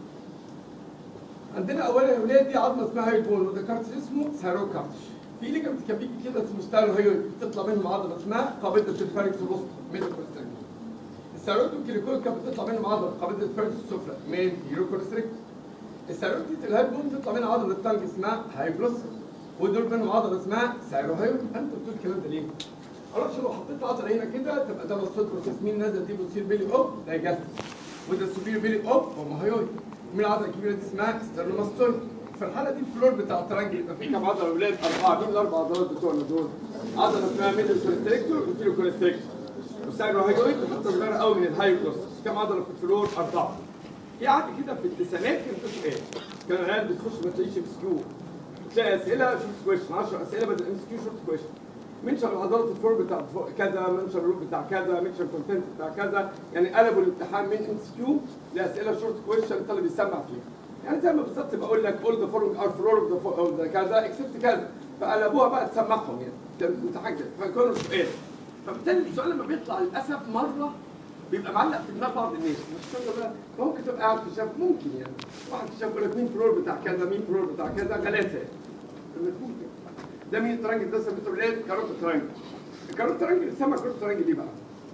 عندنا اولا يا ولاد دي عظمه اسمها هايبون وده كارتش اسمه ساروكارتش في ليجمنت كان بيجي كده اسمه ستايرو هيرويد بتطلع منهم عضله اسمها قابله الفاركس الوسطى ميدل كونستريكتور الساروت والكليكول كانت بتطلع منهم عضله قابله الفاركس السفلى من هيرو كونستريكتور الساروتيت الهايبون تطلع منها عضله التانج اسمها هايبلوس ودول منهم عضله اسمها سايروهايون انت بتقول الكلام ده ليه؟ معرفش لو حطيت عضله هنا كده تبقى ده بصيت بروسيس مين نازل دي بتصير بيلي اوب ده جاست وده السوبير بيلي اوب هوموهايوي مين العضله الكبيره دي اسمها ستيرنوماستويد في الحاله دي الفلور بتاع الترانجل يبقى فيه كام عضله يا ولاد؟ اربعه مين الاربع عضلات بتوعنا دول؟ عضله اسمها ميدل كونستريكتور وفيلو كونستريكتور والسايروهايويد بتبقى صغيره قوي من الهايبلوس كام عضله في الفلور؟ اربعه في عادي كده في التسعينات كان في سؤال كان العيال بتخش ما تلاقيش ام اس كيو تلاقي اسئله شورت كويشن 10 اسئله بدل ام اس كيو شورت كويشن منشن العضلات الفور بتاع فوق كذا منشن الروب بتاع كذا منشن كونتنت بتاع كذا يعني قلبوا الامتحان من ام اس كيو لاسئله شورت كويشن الطالب يسمع فيها يعني زي ما بالظبط بقول لك اول ذا فورمينج ار فلور اوف ذا كذا اكسبت كذا فقلبوها بقى تسمعهم يعني ده الامتحان كده فكانوا سؤال فبالتالي السؤال لما بيطلع للاسف مره بيبقى معلق في دماغ بعض الناس مش شغل بقى ممكن تبقى قاعد في شاف ممكن يعني واحد شاف يقول لك مين فلور بتاع كذا مين فلور بتاع كذا ثلاثه ممكن ده مين الترانجل ده سميته ولاد كاروت ترانجل الكاروت ترانجل اتسمى كاروت ترانجل ليه بقى؟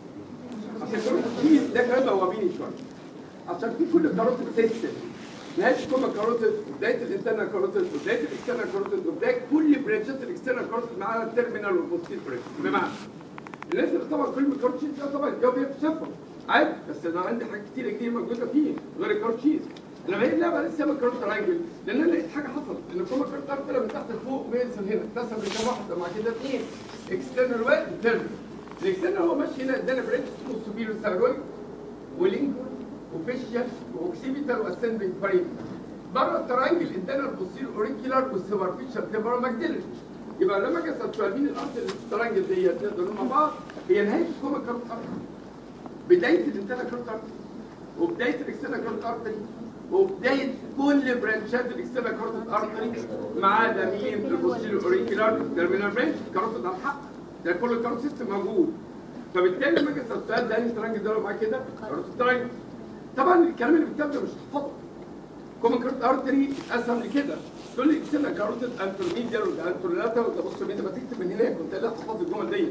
عشان كاروت في ده كلام بوابيني شويه عشان في كل كاروت سيستم نهايه كل كاروتيد وبدايه الانترنال كاروتيد وبدايه الاكسترنال كاروتيد وبدايه كل برانشات الاكسترنال كاروتيد معاها التيرمينال والبوستير برانش بمعنى الناس اللي طبعا كل الكاروت شيز ده طبعا الجو بيكتشفهم عادي بس انا عندي حاجات كتير كتير موجوده فيه غير الكاروت شيز لما هي اللعبه لسه سابق كاروت ترانجل لان انا لقيت حاجه حصلت ان كل كاروت ترانجل طلع من تحت لفوق بينزل هنا اتقسم لكام واحده مع كده اثنين اكسترنال وانترنال الاكسترنال هو ماشي هنا ادانا برانش اسمه سوبيرو سيرولي ولينجول وفيشيال واوكسيبيتال واسندنج فريم بره الترانجل ادانا البوستير اوريكيولار والسوبرفيشال تبرا ماجديلر يبقى لما اجي اسال سؤال مين الارض اللي في الترانجل ديت نقدر نقول مع بعض هي نهايه الكوما كاروت ارتري بدايه الانترنال كاروت ارتري وبدايه الاكسترنال كاروت ارتري وبدايه كل برانشات الاكسترنال كاروت ارتري ما عدا مين البوستير اوريكيولار تيرمينال برانش كاروت على الحق ده كل الكاروت سيستم موجود فبالتالي لما اجي اسال السؤال ده انهي ترانجل ده معاك كده كاروت ترانجل طبعا الكلام اللي بيتكتب ده مش هتحفظه كومن كاروت ارتري اتقسم لكده تقول لي اكسنا كاروتيد انترميديال وده انترلاتا وده بص مين ما تكتب من هناك كنت لا تحفظ الجمل دي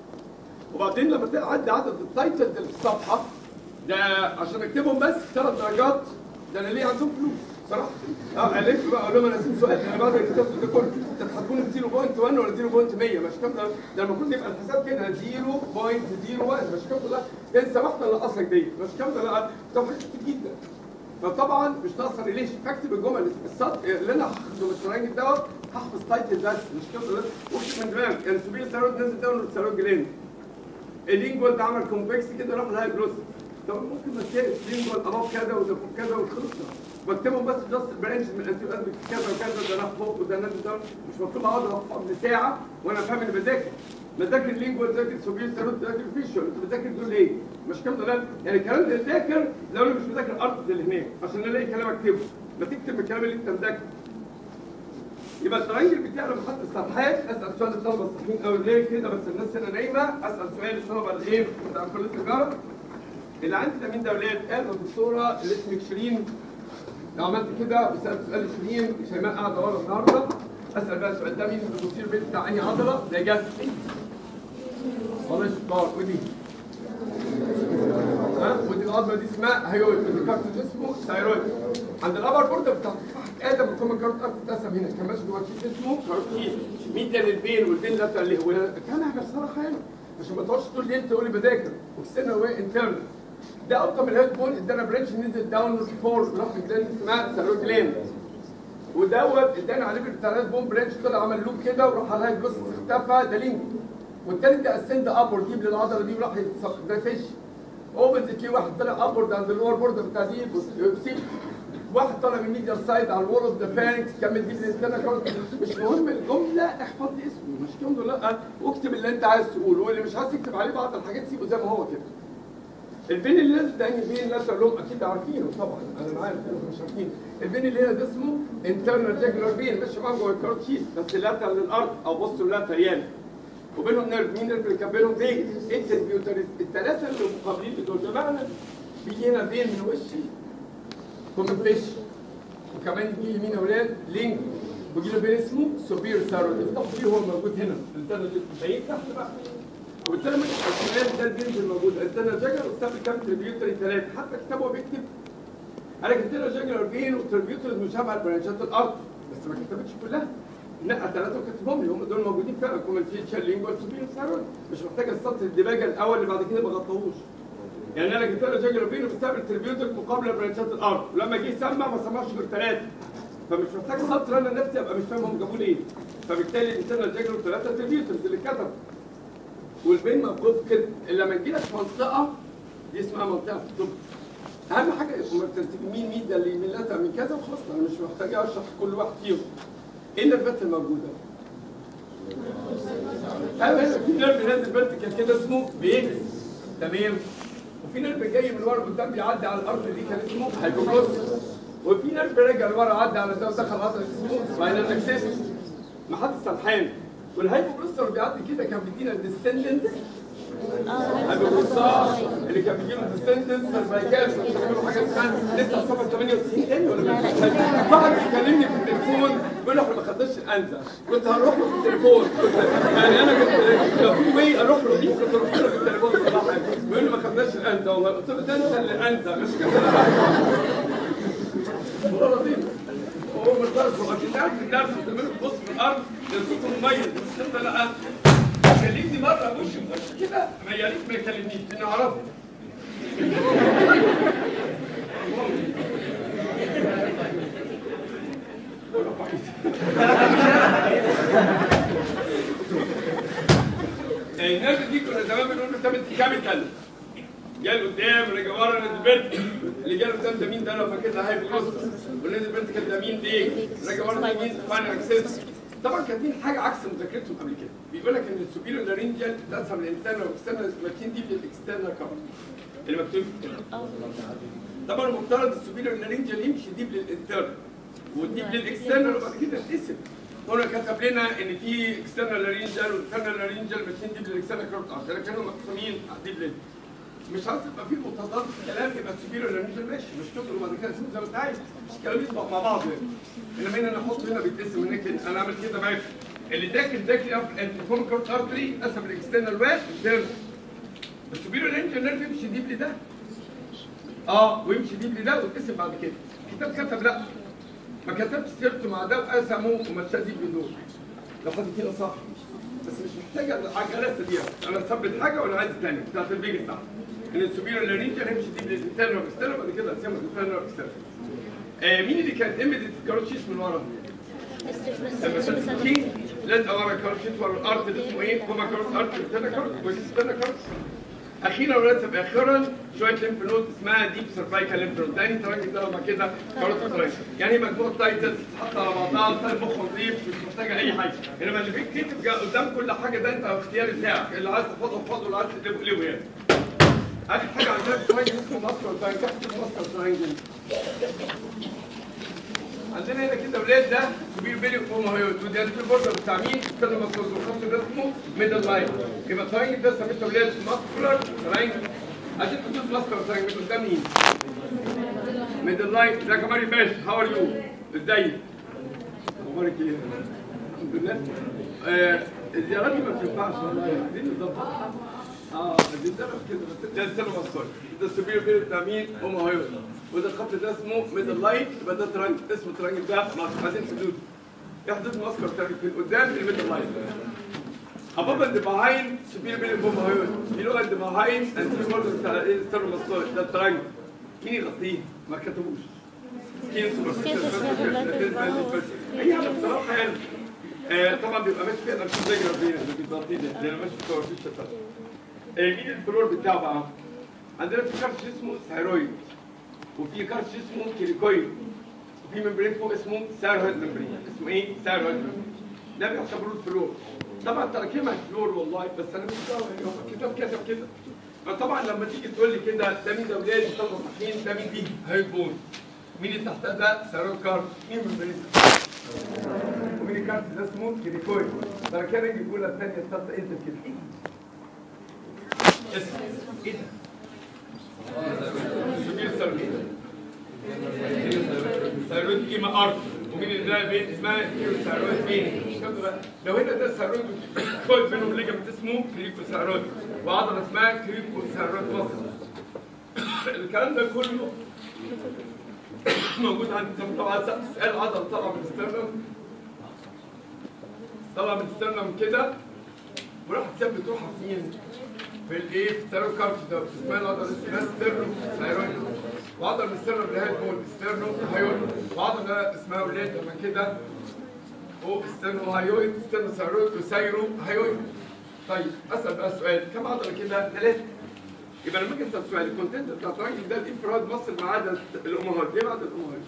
وبعدين لما تعدي عدد التايتلز اللي في الصفحه ده عشان اكتبهم بس ثلاث درجات ده انا ليه عندهم فلوس صراحه اه الف بقى اقول لهم انا اسيب سؤال انا بعد كتبت ده كله انت هتكون 0.1 ولا 0.100 مش كام ده ده المفروض يبقى الحساب كده 0.01 مش كام ده ده انت سمحت انا اصلك دي مش كام ده لا طب حاجات كتير جدا فطبعا مش ناقصه ريليشن فاكتب الجمل السطر اللي انا هاخده من الترانجل دوت هحفظ تايتل بس مش كده بس واكتب من دماغك يعني سوبير ثيرويد نزل داون الثيرويد جلاند اللينجوال ده عمل كونفكس كده راح لهاي جلوس طب ممكن ما تلاقي لينجوال اباف كذا وده فوق كذا وخلصنا بكتبهم بس جاست برانش من الانتيو كذا وكذا ده راح فوق وده نازل داون مش مطلوب اقعد احفظ ساعه وانا فاهم اللي بذاكر بذاكر لينجوال ذاكر سوبير ثيرويد ذاكر فيشوال انت بتذاكر دول ليه؟ مش كام لا يعني الكلام ده ذاكر لو انا مش مذاكر ارض اللي هناك عشان الاقي كلام اكتبه ما تكتب الكلام اللي انت مذاكره يبقى الترينجل بتاعي لما حط الصفحات اسال سؤال الطلبه الصحيين قوي ليه كده بس الناس هنا نايمه اسال سؤال الطلبه الايه بتاع كليه التجاره اللي عندي ده مين ده ولاد قال الدكتوره اللي اسمك شيرين لو عملت كده بسال سؤال شيرين شيماء قاعده ورا النهارده اسال بقى السؤال ده مين المثير بيت بتاع انهي عضله ده جت والله شطار ودي ها ودي العظمه دي اسمها هيويد ودي كارت اسمه ثايرويد عند الابر بوردر بتاع تفاحه ادم بتكون كارت ارت بتقسم هنا كان ماشي جوه كيس اسمه كارتين مين ده للبين والبين ده اللي هو كان حاجه الصراحه يعني عشان ما تقعدش طول الليل تقول لي بذاكر واكسترنال واي انترنال ده اوتكم الهيد بون ادانا برانش نزل داون فور راح جلاند اسمها ثايرويد جلاند ودوت ادانا عليه بتاع الهيد بون برانش طلع عمل لوب كده وراح على الهيد جلوس اختفى ده لينك والتالت ده اسند ابورد جيب للعضله دي وراح يتص- ده فيش اوبن كي واحد طلع ابورد عند اللور بوردر بتاع دي بسيب واحد طالع من ميديا سايد على الوول اوف ذا فارنكس كمل دي الانترنال مش مهم الجمله احفظ لي اسمه مش كده لا واكتب اللي انت عايز تقوله واللي مش عايز تكتب عليه بعض الحاجات سيبه زي ما هو كده البين اللي نازل ده انهي بين الناس لهم اكيد عارفينه طبعا انا عارف انهم مش عارفين البين اللي هنا ده اسمه انترنال جاجولار بين ماشي معاهم جوه الكارت شيت بس لاترال للارض او بصوا لاترال يعني وبينهم نيرف مين نيرف اللي كان بينهم فيجن انتربيوتريز الثلاثه اللي مقابلين دول بمعنى بيجي هنا بين من وشي كومن فيش وكمان يجي يمين يا اولاد لينك ويجي له بين اسمه سوبير ثايرويد افتحوا فيه هو موجود هنا الانترنال بعيد تحت بقى وبالتالي من الكلام ده بينزل موجود الانترنال جاجر واستقبل كام تربيوتري ثلاثه حتى كتابه بيكتب انا كتبت له جاجر بين وتربيوتريز مشابهه لبرانشات الارض بس ما كتبتش كلها نقى ثلاثه وكتبهم لي هم دول موجودين فعلا كومن فيتشر لينجوال سوبير ثايرويد مش محتاج السطر الدباجه الاول اللي بعد كده ما غطاهوش يعني انا جبت له جاجر بين وبستقبل تربيوتر مقابل برانشات الارض ولما جه يسمع ما سمعش غير ثلاثه فمش محتاج سطر انا نفسي ابقى مش فاهم هم جابوا لي ايه فبالتالي الانترنال جاجر ثلاثه تربيوترز اللي كتب والبين موقوف كده الا لما تجي لك منطقه دي اسمها منطقه في الطب اهم حاجه هم ترتيب مين مين ده اللي من لاتر من كذا وخلاص انا مش محتاج اشرح كل واحد فيهم ايه النرفات الموجوده؟ هذا هنا في نيرف نازل فيرتيكال كده اسمه بيكس تمام وفي نيرف جاي من ورا قدام بيعدي على الارض دي كان اسمه هايبوجلوس وفي نيرف راجع لورا عدى على ده ودخل عضله اسمه سباينال اكسس محط السرحان والهايبوجلوسر بيعدي كده كان بيدينا الديسندنس هايبوجلوسار اللي كان بيجيله الديسندنس سيرفايكال بيعملوا حاجه اسمها لسه صفحه 98 تاني ولا لا؟ واحد بيكلمني في التليفون بيقول له احنا ما خدناش الانزه كنت هروح له في التليفون كنت يعني انا كنت لو في وي اروح له دي كنت رحت له في التليفون صراحه بيقول لي ما خدناش الانزه والله قلت له ده انت اللي انزه مش كده والله لطيف هو مش ضرب هو اكيد عارف الناس بتعمله بص في الارض صوته مميز بس انت لا كلمني مره وش وش كده ما يا ريت ما يكلمنيش انا اعرفه الناس دي كنا زمان بنقول له ده كاميكال جاي لقدام رجع ورا نازل بنت اللي جاي لقدام ده مين ده انا فاكرها هاي بلوس والنازل بنت كان ده مين دي رجع ورا ده مين فاين اكسس طبعا كاتبين حاجه عكس مذاكرتهم قبل كده بيقول لك ان السوبيريور لارينجال تقسم الانترنال والاكسترنال ماكين دي للاكسترنال كفر اللي مكتوب في الكتاب طبعا المفترض السوبيريور لارينجال يمشي ديب للانترنال وديب للاكسترنال وبعد كده يتقسم هنا كتب لنا ان في اكسترنال لارينجال والانترنال لارينجال ماشيين ديب للاكسترنال كفر عشان كانوا مقسومين ديب لل مش عايز يبقى في متضاد في الكلام يبقى السوبيريور لارينجال ماشي مش تقدر وبعد كده تسيبه زي ما انت عايز مش كلام يطبق مع بعض يعني انما هنا انا احط هنا بيتقسم هناك كده انا اعمل كده معاك اللي داخل داخل الانتيفوم كارت ارتري قسم الاكسترنال واحد الانترنال السوبيريور لارينجال نيرف يمشي ديب لده اه ويمشي ديب لده ويتقسم بعد كده الكتاب كتب لا ما كتبش سيرته مع ده وقسمه ومشاه ديب لدول لو حد كده صح بس مش محتاجه العجلات دي انا اثبت حاجه ولا عايز الثانيه بتاعت البيج بتاعتي ان السوبيريور لارينجال هيمشي ديب للانترنال والاكسترنال بعد كده اقسمه الانترنال والاكسترنال آه مين اللي كانت امبيدد في الكاروتشيس من ورا؟ لما تسكين لازقه ورا الكاروتشيس ورا الارض اللي اسمه ايه؟ كوما كاروت ارض استنى كاروت واستنى كاروت اخيرا وليس اخيرا شويه ليمف نود اسمها ديب سيرفايكال ليمف نود تاني تراجل ده لما كده كاروت تراجل يعني مجموعه تايتلز تتحط على بعضها تلاقي المخ نظيف مش محتاجه اي حاجه انما اللي بيكتب جا- قدام كل حاجه ده انت اختياري بتاعك اللي عايز تحفظه حفظه اللي عايز تقلبه قلبه يعني اخر حاجه عندنا في تراجل اسمه ماسكر تراجل تحت ماسكر تراجل عندنا هنا كده ولاد ده كبير بيلي وفوق هيوت ودي في البوردر بتاع مين؟ استنى ما تقول الخط ده اسمه ميدل لاين يبقى تراينجل ده سميته ولاد ماسكولار تراينجل عشان تدوس ماسكولار تراينجل من قدام مين؟ ميدل لاين ازيك يا ماري باشا هاو ار يو؟ ازيك؟ اخبارك ايه؟ الحمد لله آه، الزيارات دي ما بتنفعش والله دي نظبط اه دي سبب كده بس ده السنه مصر ده السبير بير بتاع مين؟ ام هيوت وده الخط ده اسمه ميدل لاين يبقى ده ترانج اسمه ترانج ده ماسك عايزين حدود ايه حدود ماسكر ترانج في قدام الميدل لاين above and behind superior bell and هيوت below and behind and three quarters بتاع ايه الستر ماسكر ده الترانج مين يغطيه؟ ما كتبوش هي بصراحه يعني آه، طبعا بيبقى ماشي فيها نفس زي ربنا اللي بيضغطيه ده لان ماشي في كوارتيش بتاعته آه، مين الفلور بتاعه بقى؟ عندنا في كارش اسمه ثايرويد وفي كارش اسمه كيريكويد وفي ممبرين فوق اسمه ثايرويد ممبرين اسمه ايه؟ ثايرويد ممبرين ده بيعتبروه الفلور طبعا تركيبها الفلور والله بس انا مش دعوه يعني هو الكتاب كتب كده فطبعا لما تيجي تقول لي كده ده مين ده ولاد ده صحيين ده مين دي؟ هيبون مين اللي تحتها ده؟ ثايرويد كارد مين ممبرين ومين الكارت ده اسمه كيريكويد تركيبها الاولى الثانيه الثالثه انت كده اسم ايه ده؟ سبيل سيرفيس ثيرويد كيما ارض ومين اللي ده بين اسمها ثيرويد بين لو هنا ده ثيرويد كود بينهم ليجمنت اسمه كريكو ثيرويد وعضله اسمها كريكو ثيرويد مصر الكلام ده كله موجود عند طبعا سؤال عضله طالعه من السترنم طالعه من السترنم كده وراح تثبت روحها فين؟ في الايه في الثيرويد كارت ده اسمها العضله اسمها ستيرنو ثيرويد وعضله من الستيرنو اللي هي البول ستيرنو هايويد وعضله اسمها ولاد لما كده او ستيرنو هايويد ستيرنو ثيرويد وسايرو هايويد طيب اسال بقى سؤال كم عضله كده؟ ثلاثه يبقى لما اجي اسال سؤال الكونتنت بتاع الترانجل ده الانفراد مصر ما عدا الامهات ليه ما عدا الامهات؟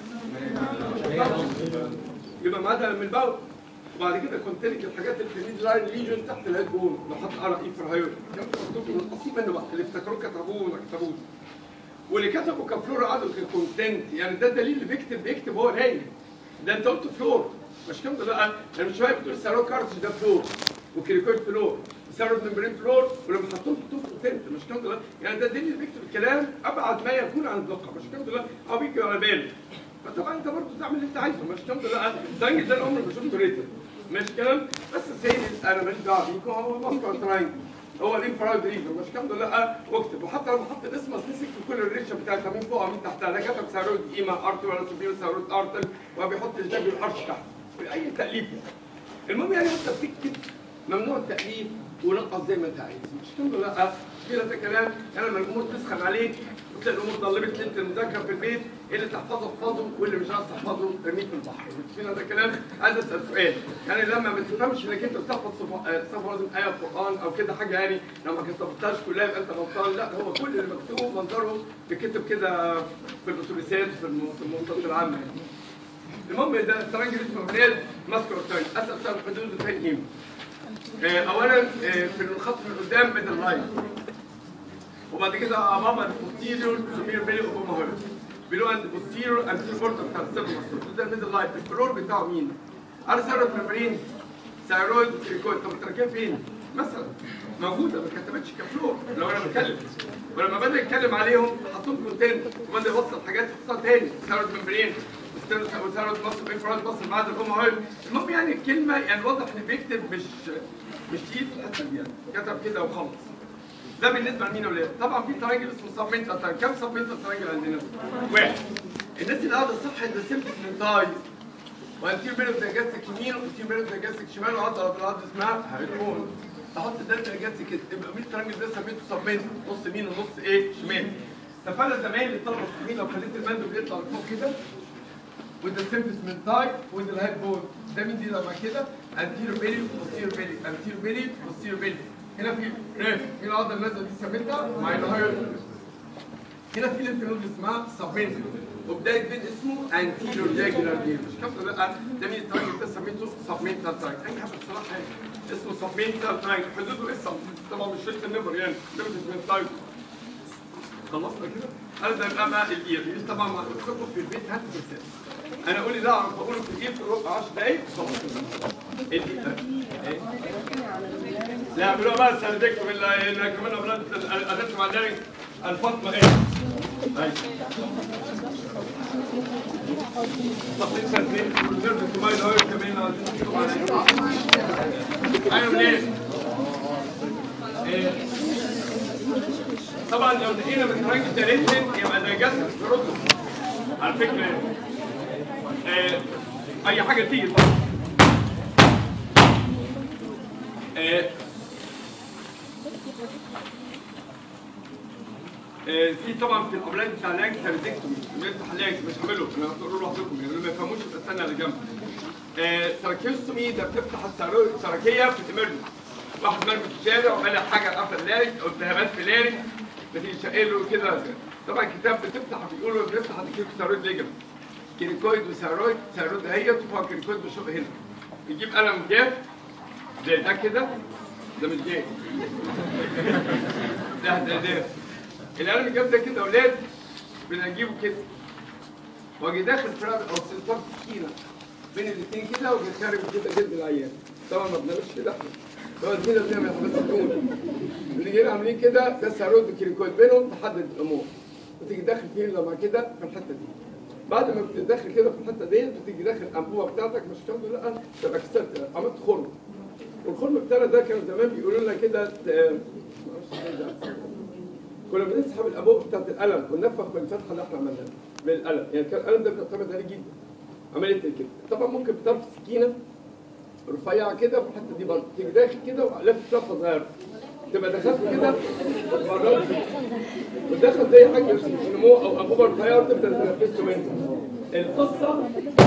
يبقى ما عدا من البول وبعد كده كنت لك الحاجات اللي في الميد لاين ليجن تحت الهيد بون لو حط ار اي فور هايوت كان مكتوب من القصيم منه بقى اللي افتكروه كتبوه وما كتبوش واللي كتبوا كفلور عدد ككونتنت يعني ده الدليل اللي بيكتب بيكتب هو نايم ده انت قلت فلور مش كده لا انا مش شويه بتقول سيرو كارتش ده فلور وكريكويد فلور سيرو ممبرين فلور ولما حطوه حطوه كونتنت مش كده لا يعني ده الدليل اللي بيكتب الكلام ابعد ما يكون عن الدقه مش كده لا او بيجي على باله فطبعا انت برضه تعمل اللي انت عايزه مش كده لا الزنج ده العمر ما شفته ريتم مش كلام بس سيد انا مش دعوه بيكم هو ماسكر تراينج هو الانفراد ريجر مش كام لا واكتب وحتى لما حط الاسم مسك في كل الريشه بتاعتها من فوق ومن تحتها ده كتب سيرود قيمه ارت ولا سبيل سيرود ارتل وبيحط الجبل الارش تحت اي تاليف يعني. المهم يعني انت بتكتب ممنوع التاليف ونقص زي ما انت عايز مش كام لا كده ده كلام يعني لما الامور تسخن عليك وتلاقي الامور ضلمت ليله المذاكره في البيت إيه اللي تحفظه احفظه واللي مش عايز تحفظه ارميه في البحر فينا ده كلام عايز اسال سؤال يعني لما ما تفهمش انك انت بتحفظ صف- آه، صفحه لازم ايه قران او كده حاجه يعني لو ما كتبتهاش كلها يبقى انت غلطان لا هو كل اللي مكتوبه منظره بيتكتب كده في الاتوبيسات في الم- في المواصلات العامه يعني المهم ده الترنج اسمه بلاد ماسكر تايم اسال سؤال حدود الفهم آه، اولا آه، في الخط من قدام ميدل لاين وبعد كده امام البوستيريور سمير بيلي اوباما هيرت بيلو اند بوستيريور اند بورتر بتاع السيرفر مصر ده الميدل لاين الفلور بتاعه مين؟ على سيرفر ممبرين ثايرويد كريكويد طب التركيبه فين؟ مثلا موجوده ما كتبتش كفلور لو انا بتكلم ولما بدا يتكلم عليهم حطوهم كونتين وبدا يوصل حاجات يحطها تاني ثايرويد ممبرين وثايرويد مصر انفراد مصر بعد الام هيرت المهم يعني الكلمه يعني واضح ان بيكتب مش مش تقيل في الحته دي يعني كتب كده وخلص ده بالنسبه لمين ولاد طبعا في تراجل اسمه سبمنتال تراجل كم سبمنتال تراجل عندنا واحد الناس اللي قاعده الصح ده سيمبلمنتايز وانتير بيرد جاسك يمين وانتير بيرد جاسك شمال وعضله بالعضله اسمها هيكون احط ده جاسك كده يبقى مين التراجل ده سميته سبمنت نص يمين ونص ايه شمال اتفقنا زمان للطلبه الصغيرين لو خليت المندوب يطلع لفوق كده with the surface mentai with the head bone ده مين دي لما كده anterior belly posterior belly anterior belly posterior belly هنا في ريف في العضله النازله دي سميتها ماينوهير هنا في ليمف نود اسمها سبمنتال وبدايه بين اسمه anterior jugular vein مش كده لا ده مين التراك ده سميته سبمنتال تراك اي حاجه بصراحه اسمه سبمنتال تراك حدوده ايه submental؟ طبعا مش شفت النمر يعني ليمف من خلصنا كده انا ده يبقى بقى الاير دي طبعا مع الخطوه في البيت هات مثال انا اقول لي ده اعرف اقوله في الاير في ربع 10 دقايق خلاص الاير إيه؟ لا اعملوها بقى سندكتوا بالله ان كمان اولاد اديتوا مع ذلك الفاطمه ايه؟ ايوه تقليد سنتين ونرد كمان هو كمان عايزين نكتب عليه ايوه منين؟ إيه؟ طبعا لو لقينا من حاجه تاريخين يبقى ده جسد في رده على فكره آه اي حاجه تيجي طبعا آه آه في طبعا في الاولاد بتاع لاج سيرفيكتومي بيفتح لاج مش هعمله انا هتقولوا لوحدكم يعني اللي ما يفهموش يبقى استنى اللي جنبه آه تراكيوستومي ده بتفتح التراكيه في الامرجنسي واحد مرمي في الشارع وقال حاجه قفل لارج او التهابات في لارج نتيجه شقله كده طبعا الكتاب بتفتح بيقولوا بنفتح عند كيلو ثيرويد ليجمنت كيريكويد وثيرويد ثيرويد اهيت وفوق كيريكويد بشق هنا يجيب قلم جاف زي ده كده ده مش جاف ده ده ده القلم الجاف ده كده يا اولاد بنجيبه كده واجي داخل في رابع او سنتر سكينه بين الاثنين كده واجي خارج كده جلد العيان طبعا ما بنعملش كده احنا طبعا كده بنعمل حاجات الدون اللي جايين عاملين كده ده الثيرويد والكيريكويد بينهم تحدد الامور وتيجي داخل فيه لما كده في الحته دي بعد ما بتدخل كده في الحته ديت بتيجي داخل الانبوبه بتاعتك مش كام لا تبقى كسرت عملت خرم والخرم بتاعنا ده كانوا زمان بيقولوا لنا كده ت- معرفش إيه ده. كنا بنسحب الانبوبه بتاعت القلم وننفخ بالفتحه اللي احنا عملناها بالقلم يعني كان القلم ده بيعتمد عليه جدا عمليه كده طبعا ممكن بطرف سكينه رفيعه كده في الحته دي برضه تيجي داخل كده ولف لفه صغيره تبقى دخلت كده واتمرنت ودخل زي حاجه نمو او انبوبه رفيعه وتبدا تنفسه منه القصه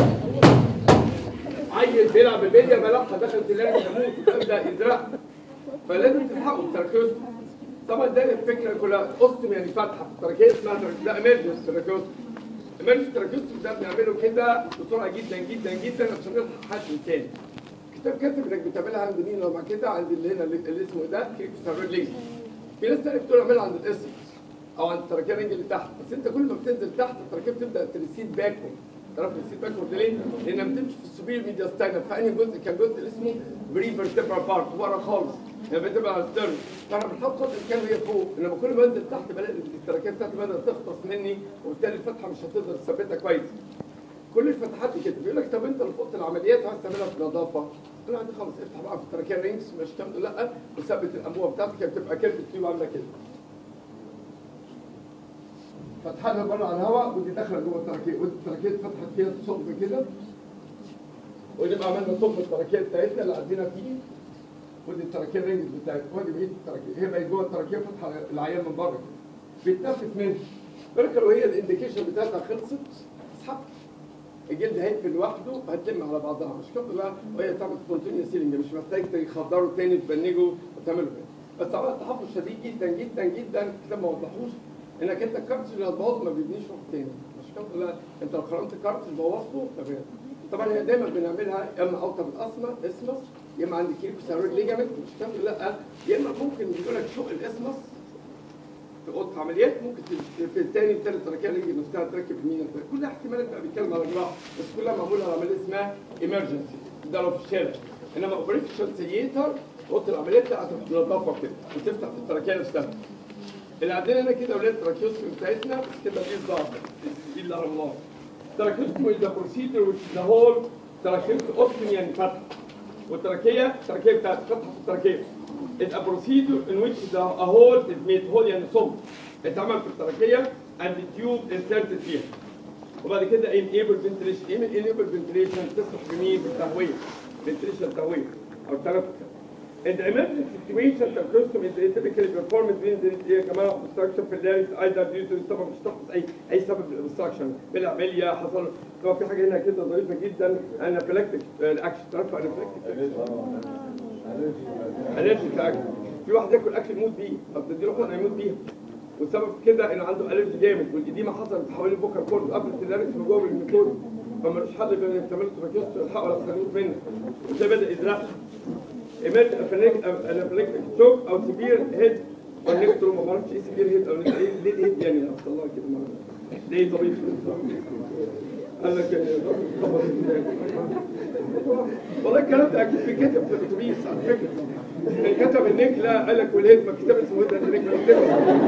عيل بيلعب بالبليه بلعها دخلت اللعبه تموت تبدا يزرع فلازم تلحقه بتركيزه طبعا ده الفكره كلها قسم يعني فتحه في التركيز اسمها تركيز ده اميرجنس تركيز اميرجنس تركيز ده بنعمله كده بسرعه جدا جدا جدا عشان نلحق حد تاني كتاب كاتب انك بتعملها عند مين لو مع كده عند اللي هنا اللي اسمه ده كيك ستارود لينك في ناس تانية بتقول اعملها عند الاسم او عند التركيه رينج اللي تحت بس انت كل ما بتنزل تحت التركيه بتبدا تريسيد باكورد تعرف تريسيد باكورد ليه؟ لانها بتمشي في السوبير ميديا ستاينر فانهي جزء كان جزء اللي اسمه بري فيرتبرال بارت ورا خالص يعني بتبقى على الستيرن فاحنا بنحط قدر الكلام هي فوق انما كل ما انزل تحت بلاقي التركيه بتاعتي بدات تغطس مني وبالتالي الفتحه مش هتقدر تثبتها كويس كل الفتحات دي كده بيقول لك طب انت اللي فوق العمليات عايز تعملها في نظافه انا عندي خلاص افتح بقى في التراكيه رينجز مش كام لا وثبت الانبوبه بتاعتك هي بتبقى كيرف تيوب عامله كده فتحها بره على الهواء ودي داخله جوه التراكيه ودي التراكيه اتفتحت فيها ثقب كده ونبقى عملنا ثقب التراكيه بتاعتنا اللي عندنا فيه ودي التراكيه رينجز بتاعتنا ودي بقيه التراكيه هي بقت جوه التراكيه فاتحه العيان من بره كده بيتنفس منها بالك لو هي الانديكيشن بتاعتها خلصت اسحبها الجلد هيقفل لوحده هتلم على بعضها مش كده بقى وهي تعمل سبونتينيوس سيلينج مش محتاج تخدره تاني تبنجه وتعمله كده بس عملت تحفظ شديد جدا جدا جدا كده ما وضحوش انك انت الكارتج اللي هتبوظه ما بيبنيش واحد تاني مش كده لا انت لو خرمت الكارتج بوظته تمام طبعا هي دايما بنعملها يا اما اوتر الاسمس اسمس يا اما عند كيرف سيرويد ليجامنت مش كده لا يا اما ممكن يقول لك شق الاسمس في اوضه عمليات ممكن ت- في الثاني والثالث تركيا رجل نفسها تركب يمين كلها احتمالات بقى بيتكلم على جراحه بس كلها معموله على عمليه اسمها ايمرجنسي ده لو في الشارع انما اوبريشن سيتر اوضه العمليات بتاعت بتنضفها كده وتفتح في التركيا نفسها اللي عندنا هنا كده اولاد تراكيوستومي بتاعتنا بس كده بيز ضعف دي اللي على الله تراكيوستومي ده بروسيدر وش ذا هول تراكيوستومي يعني فتح والتركيه التركيه بتاعت فتحه في التركيه is a procedure in which the a hole is made hole يعني صمت اتعمل في التركيه and the tube inserted فيها وبعد كده enable ventilation ايه من enable ventilation تسمح بمين بالتهويه ventilation تهويه او تنفس In the emergency situation, the custom is typically performed between the يا جماعه obstruction في اللارس either due to طبعا مش تحت اي اي سبب للobstruction بالعمليه حصل طبعا في حاجه هنا كده ظريفه جدا انافيلاكتيك الاكشن تعرف انافيلاكتيك الرجي اكل في واحد ياكل اكل يموت بيه طب تديله حقنه يموت بيها والسبب في كده انه عنده الرجي جامد والاديمه حصلت حوالين البوكر كورد قفلت الارس من جوه بالميثود فمالوش حل غير انك تعمل له تراكيوست الحق ولا تخليه منه وده بدا يزرع ايميل انافيلاكتيك شوك او سيفير هيد والنكترو ما بعرفش ايه سيفير هيد او ليه ليه هيد يعني اصل الله كده ما ليه طبيب قال لك طبعا والله الكلام ده اكيد بيتكتب في الاتوبيس على فكره كان كتب النيك لا قال لك والهيد ما كتب اسمه هيد النيك ما كتب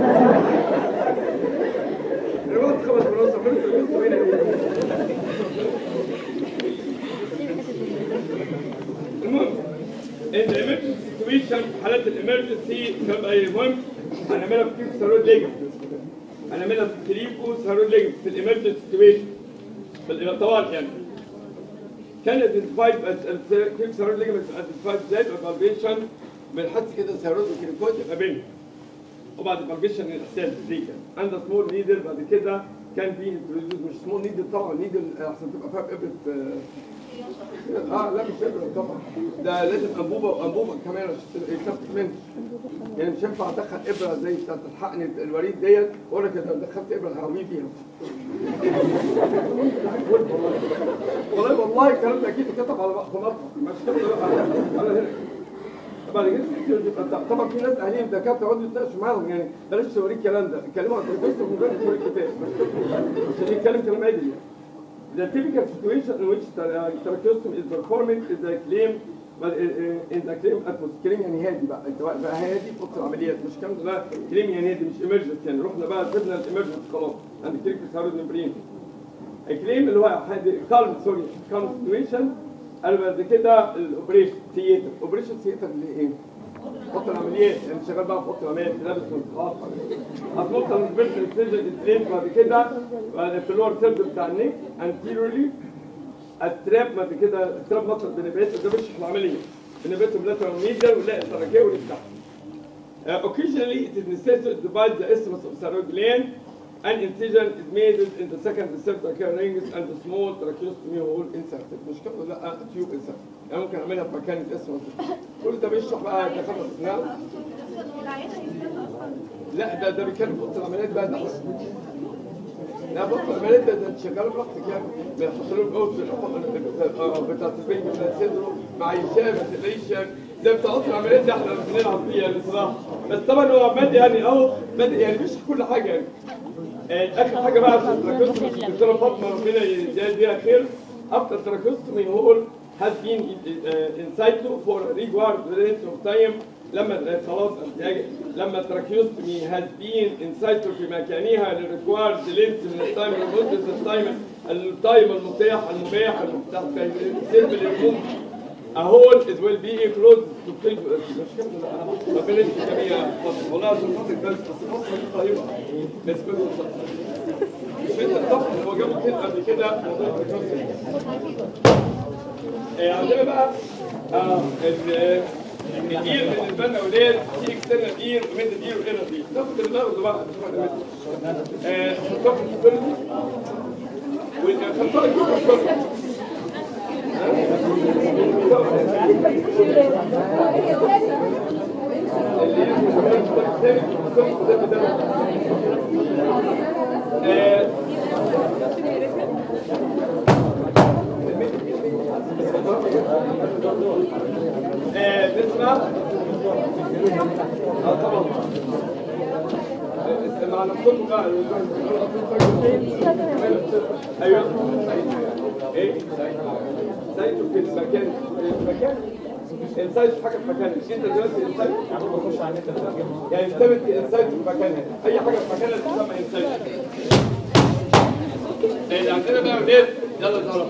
الوقت خمس مرات عملت القصه هنا المهم الامرجنسي سيتويشن حالات الامرجنسي كان اي مهم هنعملها في كيف سارود ليجن هنعملها في كليفو سارود ليجن في الامرجنسي سيتويشن في الطوارئ يعني كان identified as كيف سارود ليجن identified ازاي بالفالفيشن بنحس كده سارود وكليكوت يبقى بينهم وبعد الفالفيشن الاحساس دي كان عندها سمول نيدل بعد كده كان في introduced مش سمول نيدل طبعا نيدل احسن تبقى فاهم ابره آه، اه لا مش ابره طبعا ده لازم انبوبه وانبوبه كمان عشان يخفف منه يعني مش ينفع ادخل ابره زي بتاعت الحقن الوريد ديت واقول لك انا دخلت ابره هرويه بيها والله والله الكلام ده اكيد اتكتب على في مطبخ مش كتب على هنا بعد كده يبقى طبعا في ناس اهاليهم دكاتره يقعدوا يتناقشوا معاهم يعني بلاش توريك الكلام ده اتكلموا عن التركيز من غير توريك كتاب عشان يتكلم كلام عادي يعني. The typical situation in which the uh, tracheostomy is performed is the claim but uh, in the claim atmosphere كلام يعني هادي بقى انت بقى هادي في اوضه العمليات مش كلام ده كلام يعني هادي مش emergency يعني رحنا بقى سيبنا الامرجنسي خلاص عند كلينيك هارد ممبرين الكليم اللي هو كالم سوري كالم سيتويشن قالوا بعد كده الاوبريشن ثياتر اوبريشن ثياتر اللي ايه؟ اوضه العمليات يعني شغال بقى في اوضه العمليات لابس خلاص هتنط من الفيرست اكسجن الترين بعد كده بعد في اللور سيرد بتاع النيك انتيرولي التراب بعد كده التراب نطط بنبات ده مش في العمليه بنبات بلاترال ميديا ونلاقي التراكيه ونفتح Uh, occasionally, it is necessary to divide the isthmus of thyroid gland. An incision is made in the second receptor rings and the small tracheostomy hole inserted. مش كده لا تيوب inserted. يعني ممكن اعملها في مكان الاسم كل ده بيشرح بقى دكاتره اسنان لا ده ده بيتكلم في اوضه العمليات بقى ده لا بص العمليات ده ده شغال براحتك يعني بيحط له الاوت بتاعت البنج بتاعت صدره مع يشام ما تقلقيش يعني ده بتاع اوضه العمليات دي احنا بنلعب فيها بصراحه بس طبعا هو بادئ يعني اهو بادئ يعني بيشرح كل حاجه يعني آه، اخر حاجه بقى عشان تراكوستومي الدكتوره فاطمه ربنا يجزيها بيها خير after tracheostomy hole has been uh, in situ for a regard length of time لما آه، خلاص يعني لما التراكيوستومي has been in situ في مكانها للريكوارد لينث من التايم لمده التايم التايم المتاح المباح المفتاح في سيرفل الريموف A hole is will be closed to fill مش كده لا ربنا يديك جميع فضل والله عشان خاطر بس بس مصر دي طيبه بس كل مش انت الضغط هو جابوا كده قبل كده موضوع التراكيوستومي آه، عندنا بقى اه ال- الاير بالنسبه لنا اولاد في اكسترنال اير وميد اير وانر اير ناخد اللي ناخده بقى مش مهم آه ناخد الفيرمي والخلطه الكوكا نسمع اه طبعا مع نفسكم بقى ايوه ايه سايت في المكان في المكان انسايت في حاجه في مكانها مش انت دلوقتي انسايت بخش على النت يعني ثابت انسايت في مكانها اي حاجه في مكانها تسمى انسايت اللي عندنا بقى ولاد يلا تعالوا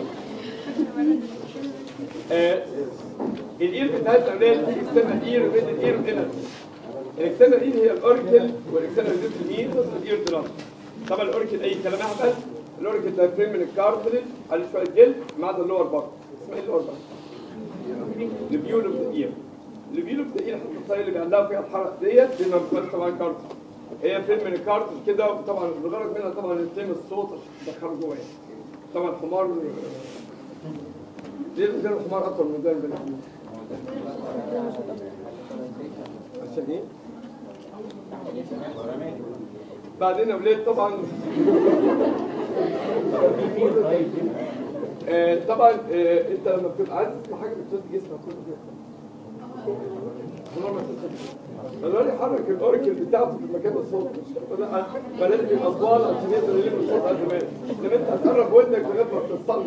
آه، الاير بتاعتنا ولاد في اكسترنال اير وبين الاير وهنا الاكسترنال اير هي الاوركل والاكسترنال اير تصل الاير درام طبعا الاوركل اي كلام احمد الاوركل ده فريم من الكارتلج على شويه جلد ما عدا اللور بارت اسمها ايه اللور بارت البيول اوف ذا اير اللي بيقولوا بتلاقيه الحصه اللي بيعلقوا فيها الحرق ديت دي ما بتبقاش طبعا كارت هي فيلم من الكارت كده وطبعا الغرض منها طبعا يتم الصوت عشان تدخله جوه يعني. طبعا حمار ليه غير الحمار اطول من ده البني آدمين؟ عشان ايه؟ بعدين يا ولاد طبعا آه، طبعا آه، انت لما بتبقى عايز تسمع حاجه بتشد جسمك كله كده والله ما تسمع فالواد يحرك الاوركل بتاعته في مكان الصوت مش لا فلازم يبقى طوال عشان يقدر يلم الصوت قد ما انما انت هتقرب ودنك لغايه ما بتتصلب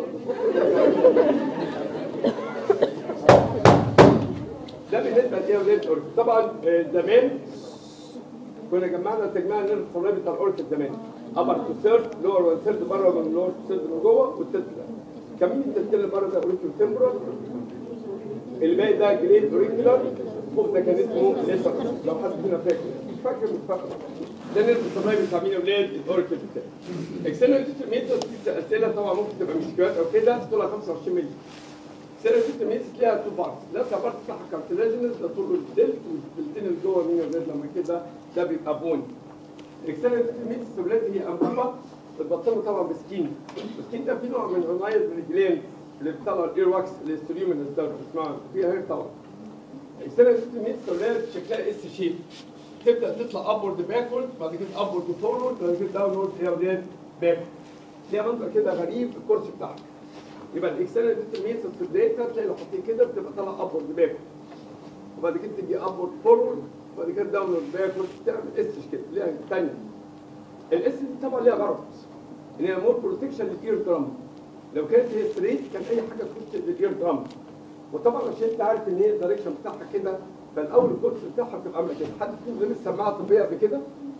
ده بالنسبه لايه ولاد الاوركل طبعا آه، زمان كنا جمعنا تجميع النيرف الصليبي بتاع الاوركل زمان ابر تو ثيرد لور وان ثيرد بره من لور تو ثيرد من جوه والثلث ده كمين التلتين اللي بره ده اوركل تمبرال اللي باقي ده جريد اوريكولار فوق ده كان اسمه ليسر لو حد فينا فاكر مش فاكر مش فاكر ده النيرف الصليبي بتاع مين يا ولاد الاوركل بتاعي اكسنال ميتر اسئله طبعا ممكن تبقى مش كويس او كده طولها 25 مللي سيرة ست ميس ليها تو بارت لا بارت بتاعها كارتلاجينس ده طول الدلت والدلتين اللي جوه مين يا ولاد لما كده ده بيبقى بوني الاكسنال ست ميس السبلات هي انبوبه بتبطلوا طبعا بسكين السكين ده فيه نوع من عناية من الجلاند اللي بتطلع الاير واكس الاستريومينس ده بتسمعوا فيها هير طبعا الاكسنال ست ميس السبلات شكلها اس شيب تبدا تطلع ابورد باكورد بعد كده ابورد فورورد بعد كده داونورد هي ولاد باكورد ليها منظر كده غريب في الكرسي بتاعك يبقى الاكسترنال ديترمينز في الداتا تلاقي لو حاطين كده بتبقى طالعه ابورد باكورد وبعد كده تيجي ابورد فورورد وبعد كده داونورد باكورد تعمل اس كده ليها ثانيه الاس دي طبعا ليها غرض ان هي مور بروتكشن للاير درام لو كانت هي ستريت كان اي حاجه تخش للاير درام وطبعا عشان انت عارف ان هي الدايركشن بتاعها كده فالاول الكورس بتاعها بتبقى عامله كده حد فيكم لابس سماعه طبيه قبل كده؟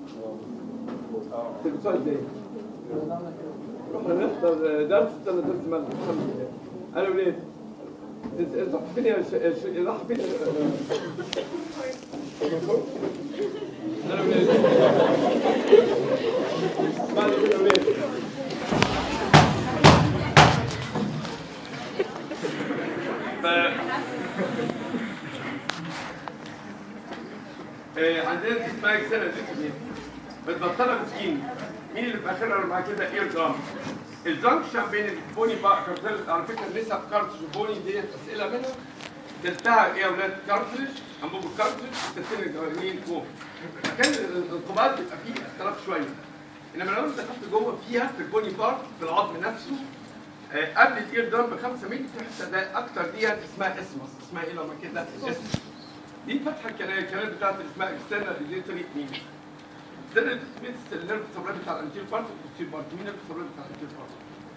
تلبسوها ازاي؟ رحنا نحضر درس استنى درس مالك الحمد لله انا ولاد راح فين يا ش- ش- راح فين انا ولاد بعد كده ولاد ف آه، عندنا اسمها سنه دي بتبطلها مسكين مين اللي في اخرها مع كده اير درام الجنكشن بين البوني بقى كارتل على فكره لسه كارتج البوني ديت اسئله منها تلتها ايه يا اولاد كارتريج انبوب الكارتريج تلتين الجوانين فوق كان الانقباض بيبقى فيه اختلاف شويه انما لو انت دخلت جوه فيها في البوني بارت في العظم نفسه آه، قبل الاير درام ب 5 مللي في حته ده اكتر ديت اسمها اسمس اسمها ايه لما كده اسمس دي فتحه الكلام الكلام بتاعت اللي اسمها اكسترنال ريليتوري مين ده اللي بتثبت النيرف السبرات بتاع الانتير بارت والبوستير بارت مين النيرف السبرات بتاع الانتير بارت؟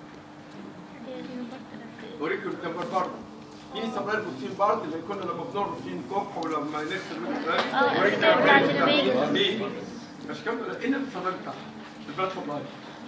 اوريكو تمبر بارت مين السبرات البوستير بارت اللي كنا لما بنربط فيه الكوح ولما نغسل اه، اوريكو بتاع الجنبين. ليه؟ مش كامل ايه النيرف السبرات بتاعها؟ البلاد سبلاي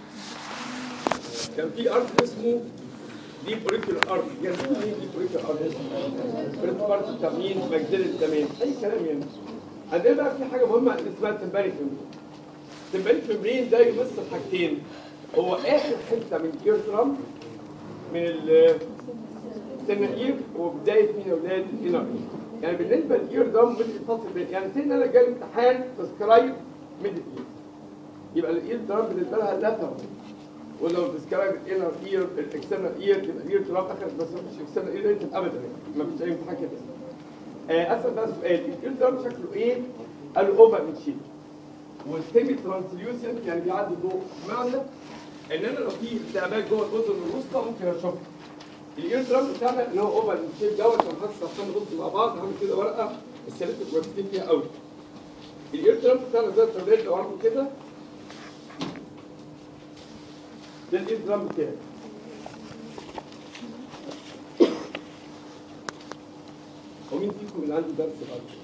كان في ارض اسمه ديب اوريكولار ارض يعني ايه ديب اوريكولار ارض؟ بريد بارت التمرين مجدل التمرين اي كلام يعني عندنا بقى في حاجه مهمه اسمها التمباريك ميمبرين التمباريك ميمبرين ده يمثل حاجتين هو اخر حته من الاير درام من ال التنقير وبدايه مين يا اولاد الانر يعني بالنسبه للاير درام مش فاصل بين يعني سن انا جاي امتحان تسكرايب ميد اير يبقى الاير درام بالنسبه لها لاتر ولو تسكرايب الانر اير الاكسترنال اير يبقى الاير درام اخر بس مفيش اكسترنال اير ابدا يعني مفيش اي امتحان كده آه، اسال بقى سؤال الاير درام شكله ايه؟ قالوا اوفر من شيء والسيمي ترانسليوسنت يعني بيعدي ضوء معنى ان انا لو في التهابات جوه الاذن الوسطى ممكن اشوفها الاير درام بتاعنا اللي هو اوفر من شيء دوت لو حاسس عشان نبص مع بعض هعمل كده ورقه السلاسل مركزين فيها قوي الاير درام بتاعنا زي التوليد لو عملوا كده ده الاير درام بتاعي ومين فيكم اللي عنده درس بعد كده؟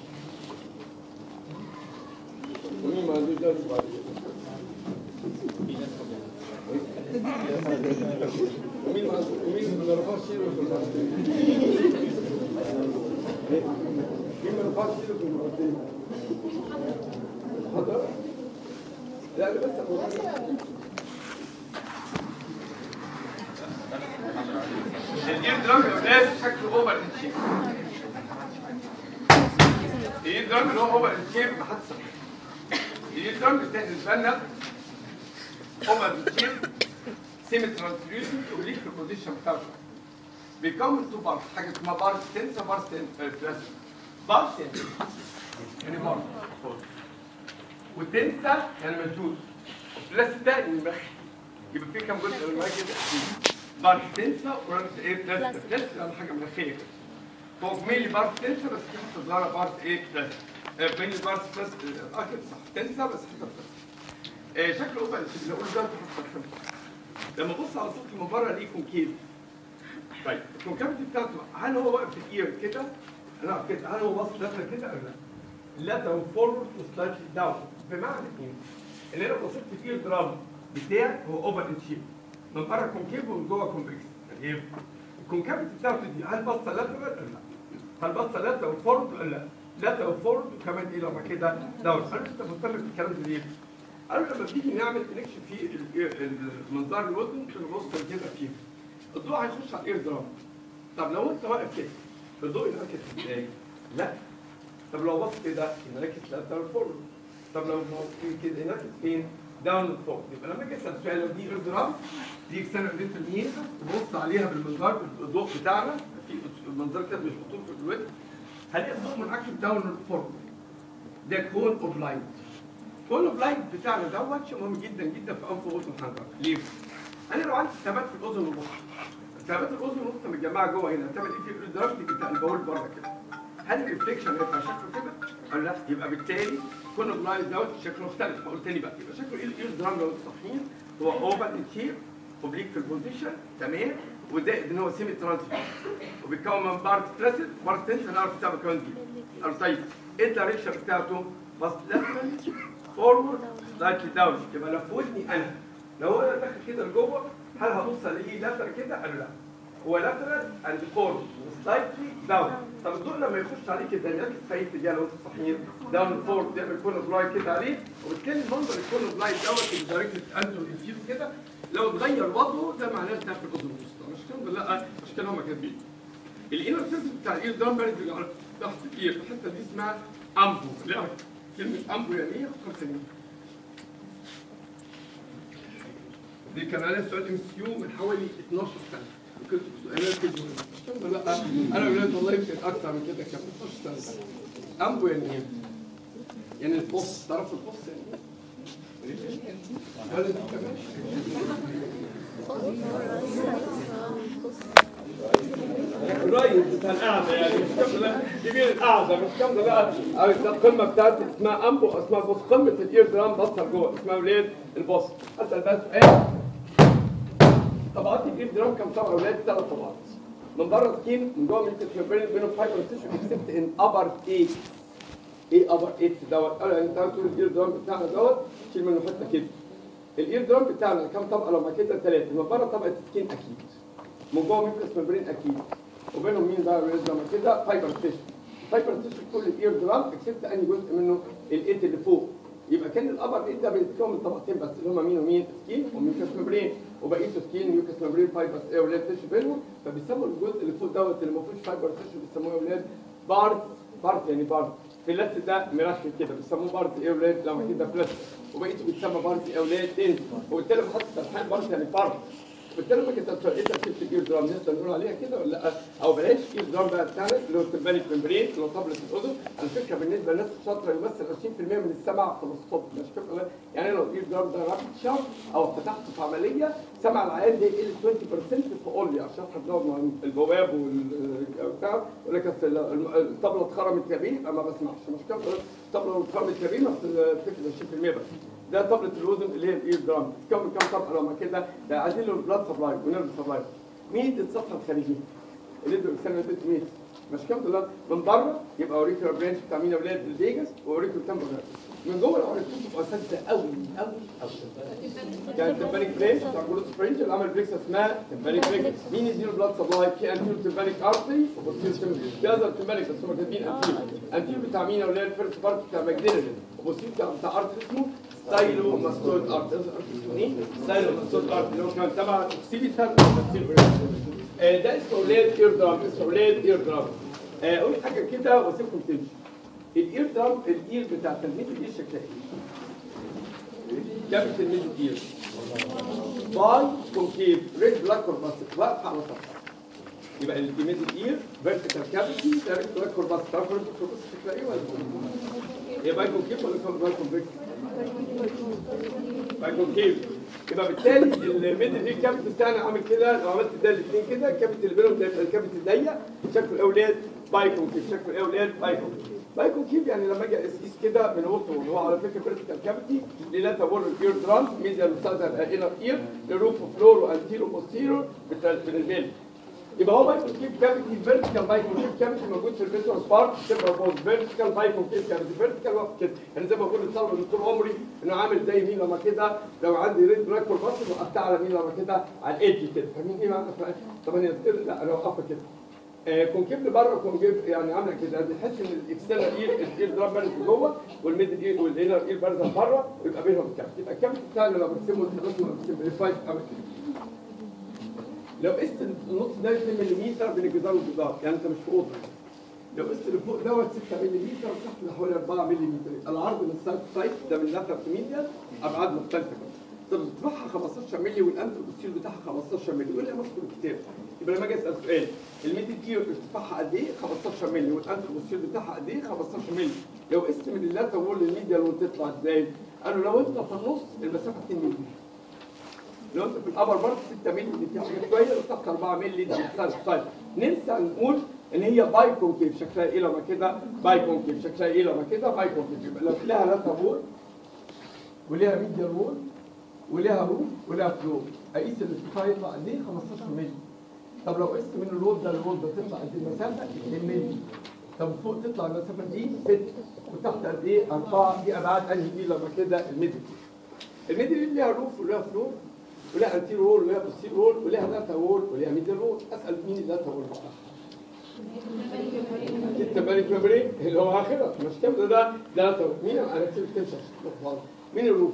ومين ما عندوش درس بعد كده؟ ومين ما عنده ومين ما رفعش ايده في المرتين؟ مين ما رفعش ايده في المرتين؟ حضر؟ لا انا بس أقول. الاير درام يا اولاد شكله اوفر ان شيب الاير درام اللي هو اوفر الشيب لحد صفر الاير درام بالنسبه لنا اوفر الشيب سيمي ترانسليوشن وليك في البوزيشن بتاعته بيكون تو بارت حاجه اسمها بارت تنسا بارت بلاسيك بارت تنسا يعني بارت وتنسا يعني مشدود بلاسيك يعني مخ يبقى في كام جزء من الماء كده بارت تنسا ورانس ايه بلاسيك بلاسيك يعني حاجه ملخيه كده فوق ميلي بارت تنسا بس في حته صغيره بارت ايه بلاسيك آه، ميلي بارت بلاسيك اه كده صح تنسا بس حته بلاسيك آه، شكله اوبن اللي اقول ده تحط لما ابص على صوت من بره الاقيه كونكيف طيب الكونكافيتي بتاعته هل هو واقف في الاير كده؟ لا كده هل هو باص لاترال كده ولا لا؟ لاترال فورورد وسلايتلي داون بمعنى ايه؟ ان انا بصيت في الاير درام بتاعي هو اوفر شيب من بره كونكيف ومن جوه كونفكس يعني ايه؟ الكونكافيتي بتاعته دي هل باصه لاترال ولا لا؟ هل باصه لاترال فورورد ولا لا؟ لاترال فورورد وكمان ايه لما كده داون قالوا انت مهتم بالكلام ده ليه؟ قالوا لما تيجي نعمل كونكشن في ال- المنظار الوزن بنبص كده فيه الضوء هيخش على الاير درام طب لو انت واقف كده الضوء ينعكس ازاي؟ لا طب لو بص كده ينعكس لاترال فورورد طب لو بص كده ينعكس فين؟ داون فوق يبقى لما اجي اسال سؤال لو دي اير درام دي سنه قدرت ترميها تبص عليها بالمنظار بالضوء بتاعنا في المنظار كده مش محطوط في الوجه هلاقي الضوء منعكس داون فورورد ده كون اوف لايت كون اوف لايت بتاعنا دوت شيء مهم جدا جدا في انف واذن حضرتك ليه؟ انا لو عندي ثبات في الاذن والبطن ثبات الاذن والبطن متجمعه جوه هنا تعمل ايه في الدرجه بتاع البول بره كده هل الريفليكشن هيبقى شكله كده ولا لا يبقى بالتالي كون اوف لايت دوت شكله مختلف هقول تاني بقى يبقى شكله ايه الاير درام لو صحيح هو اوفر شيب اوبليك في البوزيشن تمام وزائد ان هو سيمي ترانسفير وبيتكون من بارت فلاسيد بارت تنشن الارض بتاعه كمان دي ارسايد ايه الدايركشن بتاعته؟ بس لاترال فورورد سلايتلي داون يبقى لو في ودني انا لو هو انا داخل كده لجوه هل هبص الاقيه لاترال كده قالوا لا هو لاترال اند فورورد سلايتلي داون طب الضوء لما يخش عليه كده يركز في اي اتجاه لو انتوا صحيين داون فورورد يعمل كون اوف لايت كده عليه وبالتالي منظر الكون اوف لايت دوت اللي دايركت انتو انفيوز كده لو اتغير وضعه ده معناه ده في الاذن الوسطى مش كده ولا لا مش كده هم كاتبين الانر سيرفيس بتاع الاير درام بارد على تحت الاير الحته دي اسمها امبو لا كلمه امبو يعني ايه خمس سنين دي كان عليها سؤال ام سي يو من حوالي 12 سنه وكنت سؤالات كده مش كده لا انا ولاد والله يمكن اكتر من كده كان 12 سنه امبو يعني ايه؟ يعني البوس تعرف البوس يعني ايه؟ ولا دي كمان الرايد بتاع القعده يعني مش كامله لا كبير القعده مش كامله بقى أو ده القمه بتاعت اسمها امبو اسمها بص قمه الاير درام بصل جوه اسمها ولاد البص اسال بقى سؤال طبقات الاير درام كم طبقه ولاد ثلاث طبقات من بره سكين من جوه ميوكس ممبرين بينهم فايبر تيشو اكسبت ان ابر 8 ايه ابر 8 دوت قالوا يعني انت طول الاير درام بتاعنا دوت شيل منه حته كده الاير درام بتاعنا كم طبقه لما كده ثلاثه من بره طبقه سكين اكيد من جوه ميوكس ممبرين اكيد وبينهم مين بقى الولاد لما كده فايبر تيشو فايبر تيشو كل الاير درام اكسبت انهي جزء منه الايت اللي فوق يبقى كان الابر ايد ده بيتكون من طبقتين بس اللي هم مين ومين سكين وميوكس ممبرين وبقيته سكين ميوكس ممبرين فايبر ايه ولاد تيشو بينهم فبيسموا الجزء اللي فوق دوت اللي ما فيهوش فايبر تيشو بيسموه ولاد بارت بارت يعني بارت في اللثه ده مرشح كده بيسموه بارت ايه ولاد لما كده بلاستيك وبقيته بيتسمى بارت ايه ولاد تنس وبالتالي بحط تلحان بارت يعني بارت بالتالي لما كنت اسال ايه تركيبه الجير درام نقدر نقول عليها كده ولا لا او بلاش جير درام بقى بتاعنا اللي هو التمبانيك ممبرين اللي هو طبله الاذن على فكره بالنسبه للناس الشاطره يمثل 20% من السمع في الصوت مش كده يعني لو الجير درام ده رابط شاف او فتحته في عمليه سمع العيان ده يقل 20% في اونلي عشان احنا بنقعد مع البواب والبتاع يقول لك اصل الطبله اتخرمت كبير يبقى ما بسمعش مش كده الطبله اتخرمت كبير ما بتفكر 20% بس ده طبلة الوزن اللي هي الاير درام تكون كام طبقة لما كده ده عايزين له بلاد سبلاي ونيرف سبلاي مين دي الصفحة الخارجية اللي انتوا السنة اللي فاتت مين مش كام دولار من بره يبقى اوريك البرانش بتاع مين اولاد الفيجاس واوريك التمبر من جوه لو عرفتوا تبقوا اساتذه قوي قوي قوي يعني التمبانيك برينش بتاع جلوس برينش اللي عمل بريكس اسمها تمبانيك برينش مين يديله بلاد سبلاي في انتيرو تمبانيك ارتري وبوستيرو في اذر تمبانيك بس هم كاتبين انتيرو انتيرو بتاع مين اولاد الفيرست بارت بتاع ماجدينيجن وبوستيرو بتاع بتاع ارتري اسمه ستايلو ماستود ارت ايه ستايلو ماستود ارت اللي هو كان تبع اوكسيليتال ده اسمه اولاد اير درام اسمه اولاد اير درام اقول حاجه كده واسيبكم تمشوا الاير درام الاير بتاع تلميذ الاير شكلها ايه؟ جابت الميدل اير باي كونكيف ريد بلاك كورباسيت واقفه على سطح يبقى الميدل اير فيرتيكال كافيتي ده ريد بلاك كورباسيت تعرفوا ريد كورباسيت شكلها ايه ولا ايه باي كونكيف ولا باي كونفكس؟ باي كونكيف يبقى بالتالي الميدل اير كافيتي بتاعنا عامل كده لو عملت ده الاثنين كده الكافيتي اللي بينهم ده يبقى الكافيتي ضيق شكله الاولاد باي كونكيف شكله الاولاد باي كونكيف باي كونكيف يعني لما اجي اقيس كده من وسط هو على فكره فيرتيكال كافيتي للاتا وول الاير درام ميديال وساذر انر اير لروف فلور وانتيرو بوستيرو بالميل يبقى هو باي كونكيف كافيتي فيرتيكال باي كونكيف كافيتي موجود في الفيتروس بارت تبقى بوز فيرتيكال باي كونكيف كافيتي فيرتيكال واقف كده يعني زي ما بقول للطلبه اللي طول عمري انه عامل زي مين لما كده لو عندي ريد بلاك والباص وقفتها على مين لما كده على الايدج كده فاهمين ايه معنى طب هي لا انا وقفها كده آه، كونكيف لبره كونكيف يعني عامله كده بتحس ان الاكسترنال اير الاير درام بارز لجوه والميدل اير والانر اير بارزه لبره ويبقى بينهم كام يبقى الكام بتاعنا لو برسمه الرسمه سمبليفايد قوي كده لو قست النص ده 2 ملم بين الجدار والجدار يعني انت مش في اوضه لو قست اللي فوق دوت 6 ملم وتحت حوالي 4 ملم العرض من السايد سايد ده من لاتر ميديا ابعاد مختلفه كده طب ارتفاعها 15 مللي والانتر بوستير بتاعها 15 مللي يقول لي يا مذكر الكتاب يبقى لما اجي اسال سؤال الميدل اير ارتفاعها قد ايه 15 مللي والانتر بوستير بتاعها قد ايه 15 مللي لو قست من اللاتر وول للميديا وول تطلع ازاي؟ قالوا لو انت في النص المسافه 2 مللي لو انت في الابر برضه 6 مللي دي فيها حاجه شويه وتحت 4 مللي ده السايد سايد ننسى نقول ان هي باي كونكيف شكلها ايه لما كده باي كونكيف شكلها ايه لما كده باي كونكيف يبقى لو لها لاتر وول وليها ميديا وول وليها روف وليها فلور اقيس الارتفاع يطلع قد ايه 15 مللي طب لو قست من الرول ده للرول ده تطلع قد ايه المسافه 2 مللي طب فوق تطلع المسافه دي 6 وتحت قد ايه 4 دي ابعاد انهي دي لما كده الميدل الميدل دي ليها روف وليها فلور وليها انتير رول وليها بوستير رول وليها داتا وول وليها ميدل رول اسال مين الداتا وول بتاعها التبارك مبري اللي هو اخرها مش كده ده داتا مين انا كتبت تنشف مين الروف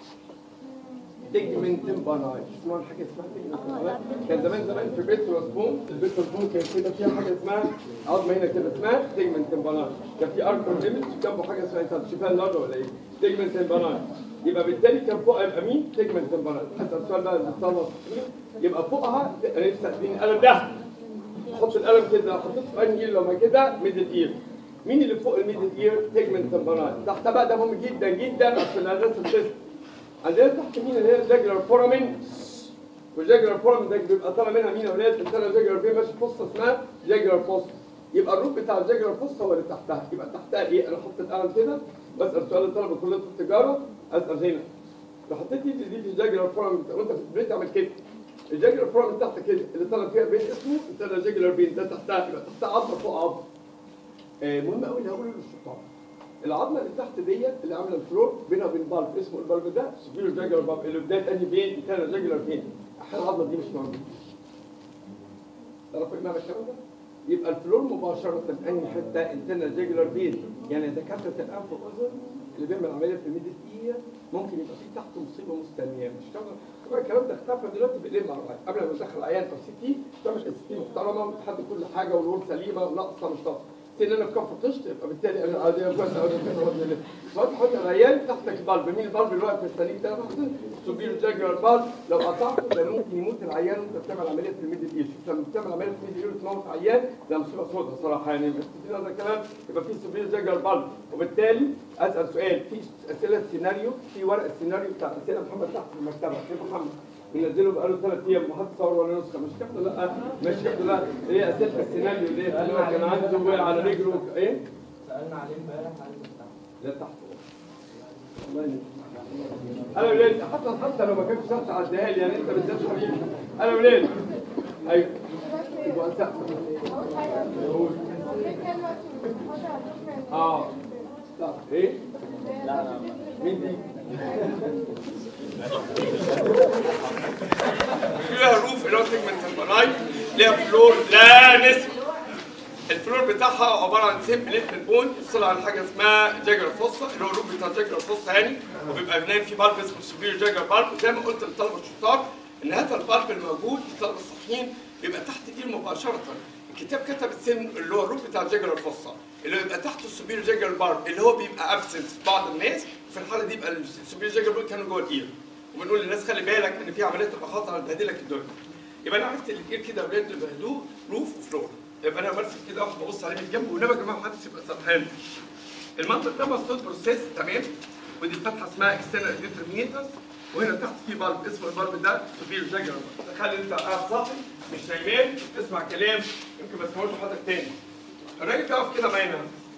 تجمنت باناي اسمها حاجه اسمها تجمنت باناي كان زمان زمان في بيت رسبون البيت رسبون كان كده فيها حاجه اسمها عظمه هنا كده اسمها تجمنت باناي كان في اركون ليميت جنبه حاجه اسمها انت شايفها اللارجه ولا ايه؟ تجمنت باناي يبقى بالتالي كان فوق يبقى مين؟ تجمنت باناي حتى السؤال بقى اللي طلب يبقى فوقها انا نفسي اديني القلم ده حط القلم كده حطيته في انهي لما كده ميدل اير مين اللي فوق الميدل اير؟ تجمنت باناي تحت بقى ده مهم جدا جدا عشان الادرس التست عندنا تحت مين اللي هي الجاجلر فورامين والجاجلر فورامين ده بيبقى طالع منها مين يا ولاد الانترنال جاجلر فين ماشي فصه اسمها جاجلر فص يبقى الروب بتاع الجاجلر فص هو اللي تحتها يبقى تحتها ايه انا احط القلم كده بسال سؤال الطلبه كليه التجاره اسال هنا لو حطيت ايدي دي في الجاجلر فورامين وانت في البيت تعمل كده الجاجلر فورامين تحت كده اللي طالع فيها بين اسمه انترنال جاجلر بين ده تحتها يبقى تحتها عظمه فوق عظمه آه، مهم قوي اللي هقوله للشطار العظمه اللي تحت ديت اللي عامله الفلور بينها وبين بالب اسمه البالب ده سوبيرو جاجلر بالب اللي بدايه انهي بين الثاني جاجلر بين احيانا العظمه دي مش موجوده تعرفوا ايه معنى الكلام ده؟ يبقى الفلور مباشرة انهي حتة انترنال جاجلر بين يعني دكاترة الانف والاذن اللي بيعمل عملية في الميدل اير ممكن يبقى في تحته مصيبة مستنية مش كده طبعا الكلام ده اختفى دلوقتي بالليل مع الوقت قبل ما ندخل عيان او سي تي تعمل اس تي محترمة وتحدد كل حاجة والامور سليمة وناقصة مش ناقصة سن انا في كفر طشت يبقى بالتالي انا عادي كويس قوي كده تحط العيان تحتك البلب مين البلب اللي واقف مستنيك ده تحت سوبيرو جاجر البلب لو قطعته ده ممكن يموت العيان وانت بتعمل عمليه في الميدل اير شوف لما بتعمل عمليه في الميدل اير تموت عيان ده مصيبه سوداء صراحه يعني بس في هذا الكلام يبقى في سوبيرو جاجر البلب وبالتالي اسال سؤال في اسئله سيناريو في ورق السيناريو بتاع اسئله محمد تحت في المكتبه في محمد بينزله بقاله ثلاث ايام ما حد صور ولا نسخه مش كده لا مش كده لا هي اسئله السيناريو اللي هي اللي هو كان عنده وقع على رجله ايه سألنا عليه امبارح عن المستعمل لا تحت الله ينور. انا ولاد حتى حتى لو ما كانش تحت عديها لي يعني انت بالذات حبيبي انا ولاد ايوه يبقى سقف. اه طب ايه لا لا مين دي فيها روف اللي هو سيجمنت البراي ليها فلور لا نسبي الفلور بتاعها عباره عن سيب ليت البون يفصل عن حاجه اسمها جاجر فوسا اللي هو الروف بتاع جاجر فوسا يعني وبيبقى هناك في بالب اسمه سوبير جاجر بالب زي ما قلت للطلبه الشطار ان هذا البالب الموجود الطلبه الصحيين بيبقى تحت ايد مباشره الكتاب كتب السن اللي هو الروت بتاع الجاجلر فوسا اللي يبقى تحته السوبير جاجلر بار اللي هو بيبقى ابسنت في بعض الناس في الحاله دي يبقى السوبير جاجلر بار كانوا جوه الاير وبنقول للناس خلي بالك ان في عمليه تبقى خطر هتبهدلك الدنيا يبقى انا عرفت الاير كده اولاد اللي بهدوه روف وفلور يبقى انا برسم كده واحد ببص عليه من جنب ونبقى يا جماعه محدش يبقى سرحان المنطق ده مسطود بروسيس تمام ودي الفتحه اسمها اكسترنال ديترمينيترز وهنا تحت في بلب اسمه البلب ده سوبير جاجر تخيل انت قاعد صاحي مش نايمان تسمع كلام يمكن ما تسمعوش لحد تاني الراجل بيقف كده معانا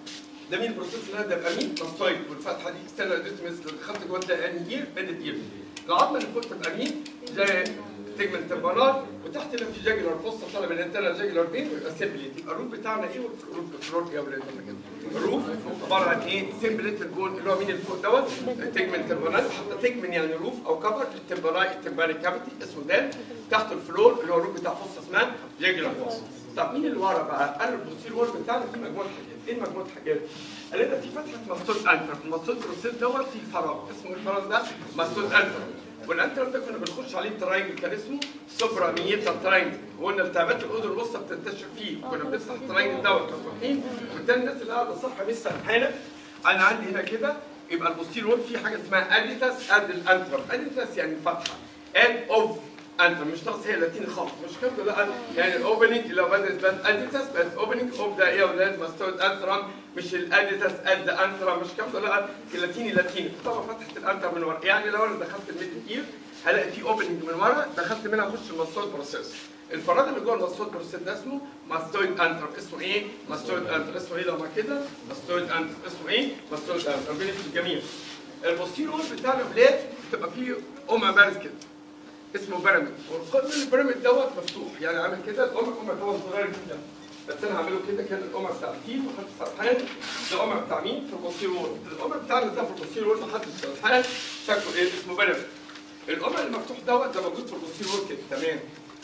ده مين البروسيس اللي ده يبقى مين ماستويد والفتحه دي اكسترنال ديترمينيترز اللي دخلت جوه ده انهي اير ميدل اير العظمه اللي فوق تبقى مين زي تجمنت البنات وتحت هنا في جاجلر فصة طالع من الانترنال جاجلر فين ويبقى سيمبليت يبقى الروف بتاعنا ايه والروف الفلور يا ولاد ولا كده الروف عباره عن ايه سيمبليت البون اللي هو مين اللي فوق دوت تجمنت البنات حتى تجمن يعني روف او كفر التمبراي التمباري كافيتي اسمه ده تحت الفلور اللي هو الروف بتاع فصة اسمها جاجلر فصة طب مين اللي ورا بقى؟ قال البوستير وول بتاعنا فيه مجموعه حاجات، ايه مجموعه حاجات؟ قال لنا في فتحه مستود انتر، المستود بروسيس دوت فيه فراغ، اسمه إيه الفراغ ده مستود انتر، والانتر ده كنا بنخش عليه تراينجل كان اسمه سوبرا ميتا تراينجل وقلنا التهابات الاذن الوسطى بتنتشر فيه كنا بنفتح التراينجل دوت مفتوحين وبالتالي الناس اللي قاعده صح مش سرحانه انا عندي هنا كده يبقى البوستير وول فيه حاجه اسمها اديتاس اد الانترم اديتاس يعني فتحه اد اوف انت مش ناقص هي لاتيني خالص مش كده لا يعني الاوبننج لو بدات بس اديتاس بس اوبننج اوف ذا ايه يا ولاد مستود انترم مش الاديتاس اد انترم مش كده لا اللاتيني لاتيني طبعا فتحت الانتر من ورا يعني لو انا دخلت الميدل اير هلاقي في اوبننج من ورا دخلت منها اخش المستود بروسيس الفراغ اللي جوه المستود بروسيس ده اسمه ماستويد انتر اسمه ايه؟ ماستويد انتر اسمه ايه لما كده؟ ماستويد انتر اسمه ايه؟ ماستويد انتر ربنا يكرم الجميع البوستيرور بتاعنا بلاد بتبقى فيه قمع بارز كده اسمه بيراميد والقطب البيراميد دوت مفتوح يعني عامل كده القمع قمع طبعا صغير جدا بس انا هعمله كده كان القمع بتاع الفيل وحد سرحان ده قمع بتاع مين؟ في البوستيرور القمع بتاعنا ده في البوستيرور محدش سرحان شكله ايه؟ اسمه بيراميد القمع المفتوح دوت ده موجود في البوستيرور كده تمام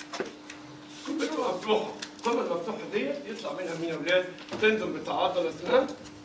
كل القمع مفتوحه القمع المفتوحه ديت يطلع منها مين يا اولاد؟ تندم بتاع عضله اسمها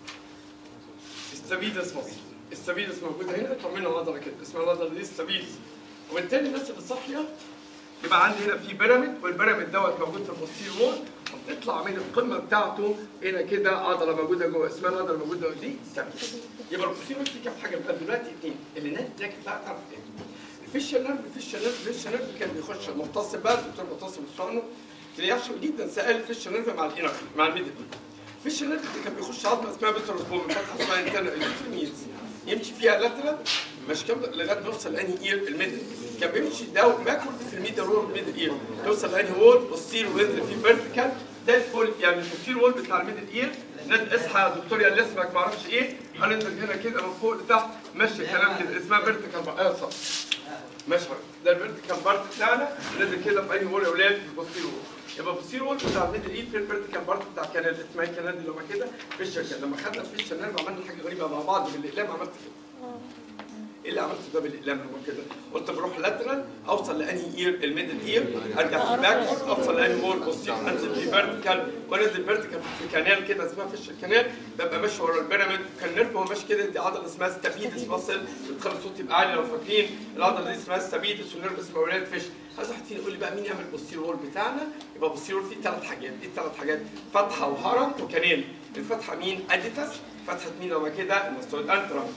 السبيدس مصر السبيدس موجوده هنا يطلع منها عضله كده اسمها العضله دي السبيدس وبالتالي الناس اللي صاحيه يبقى عندي هنا في بيراميد والبيراميد دوت موجود في البوستير وول وبتطلع من القمه بتاعته هنا كده عضله موجوده جوه اسمها العضله الموجوده دي سبيدس يبقى البوستير وول فيه كام حاجه بقى دلوقتي اثنين اللي ناس لكن لا تعرف ايه الفيشر نيرف الفيشر نيرف الفيشر نيرف كان بيخش مختص بقى الدكتور مختص بالصعنه تلاقيه عشان جدا سال الفيشر نيرف مع الانر مع الميدل الفيشر نيرف اللي كان بيخش عظمه اسمها بيتروس بوم فتحه اسمها انترنال يمشي فيها لاترال مش كام لغايه ما يوصل لانهي اير الميدل كان بيمشي ده باكورد في الميدل وول الميدل اير توصل لانهي وول بوستير وينزل في فيرتيكال ده الفول يعني البوستير وول بتاع الميدل اير ناس اصحى يا دكتور يا اللي اسمك ما اعرفش ايه هننزل هنا كده من فوق لتحت ماشي كلام كده اسمها فيرتيكال اه صح ماشي ده الفيرتيكال بارت بتاعنا نازل كده في اي وول يا اولاد في البوستير وول يبقى البوستير وول بتاع الميدل اير في الفيرتيكال بارت بتاع الكنال اسمها الكنال دي لما كده فيشر كده لما خدنا الفيشر نيرف عملنا حاجه غريبه مع بعض بالاقلام عملت كده ايه اللي عملته ده بالاقلام هو كده قلت بروح لاترال اوصل لانهي اير الميدل اير ارجع في باك اوصل لانهي وول بوستير انزل في فيرتيكال وانزل فيرتيكال في كانال كده اسمها فيش الكانال ببقى ماشي ورا البيراميد كان نيرف هو ماشي كده دي عضله اسمها ستابيدس ماسل بتخلي الصوت يبقى عالي لو فاكرين العضله دي اسمها ستابيدس والنيرف اسمه ولاد فيش عايز واحد فينا يقول لي بقى مين يعمل بوستير وول بتاعنا يبقى بوستير وول فيه ثلاث حاجات ايه الثلاث حاجات فتحه وهرم وكانال الفتحه مين اديتاس فتحه مين لما كده المستويد انترا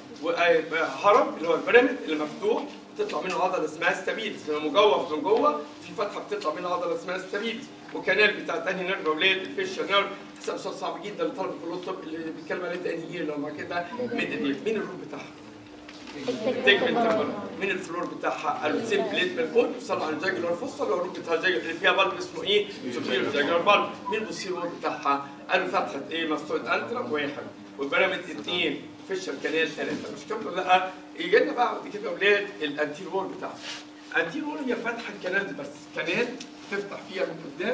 وهرم اللي هو البيراميد اللي مفتوح بتطلع منه عضله اسمها ستابيلز لما مجوف من جوه في فتحه بتطلع منها عضله اسمها ستابيلز وكانال بتاع تاني نيرف اولاد الفيشر نيرف حسب سؤال صعب جدا لطلبه كليه الطب اللي بيتكلم عليه تاني اير لما كده ميدل اير مين الروح بتاعها؟ تيجمنت تمبر من الفلور بتاعها قالوا سيمبليت من فوق توصل على الجاجلر فوسطى اللي هو الروب بتاع الجاجلر اللي فيها بلب اسمه ايه؟ سوبيريور جاجلر بلب مين البوستيرور بتاعها؟ قالوا فتحه ايه؟ مستويد انترم واحد والبيراميد اثنين فيشر كانال ثلاثه مش كده لا يجي لنا بقى بعد كده اولاد الانتير وول بتاعها الانتير وول هي فتحه كانال بس كانال تفتح فيها من قدام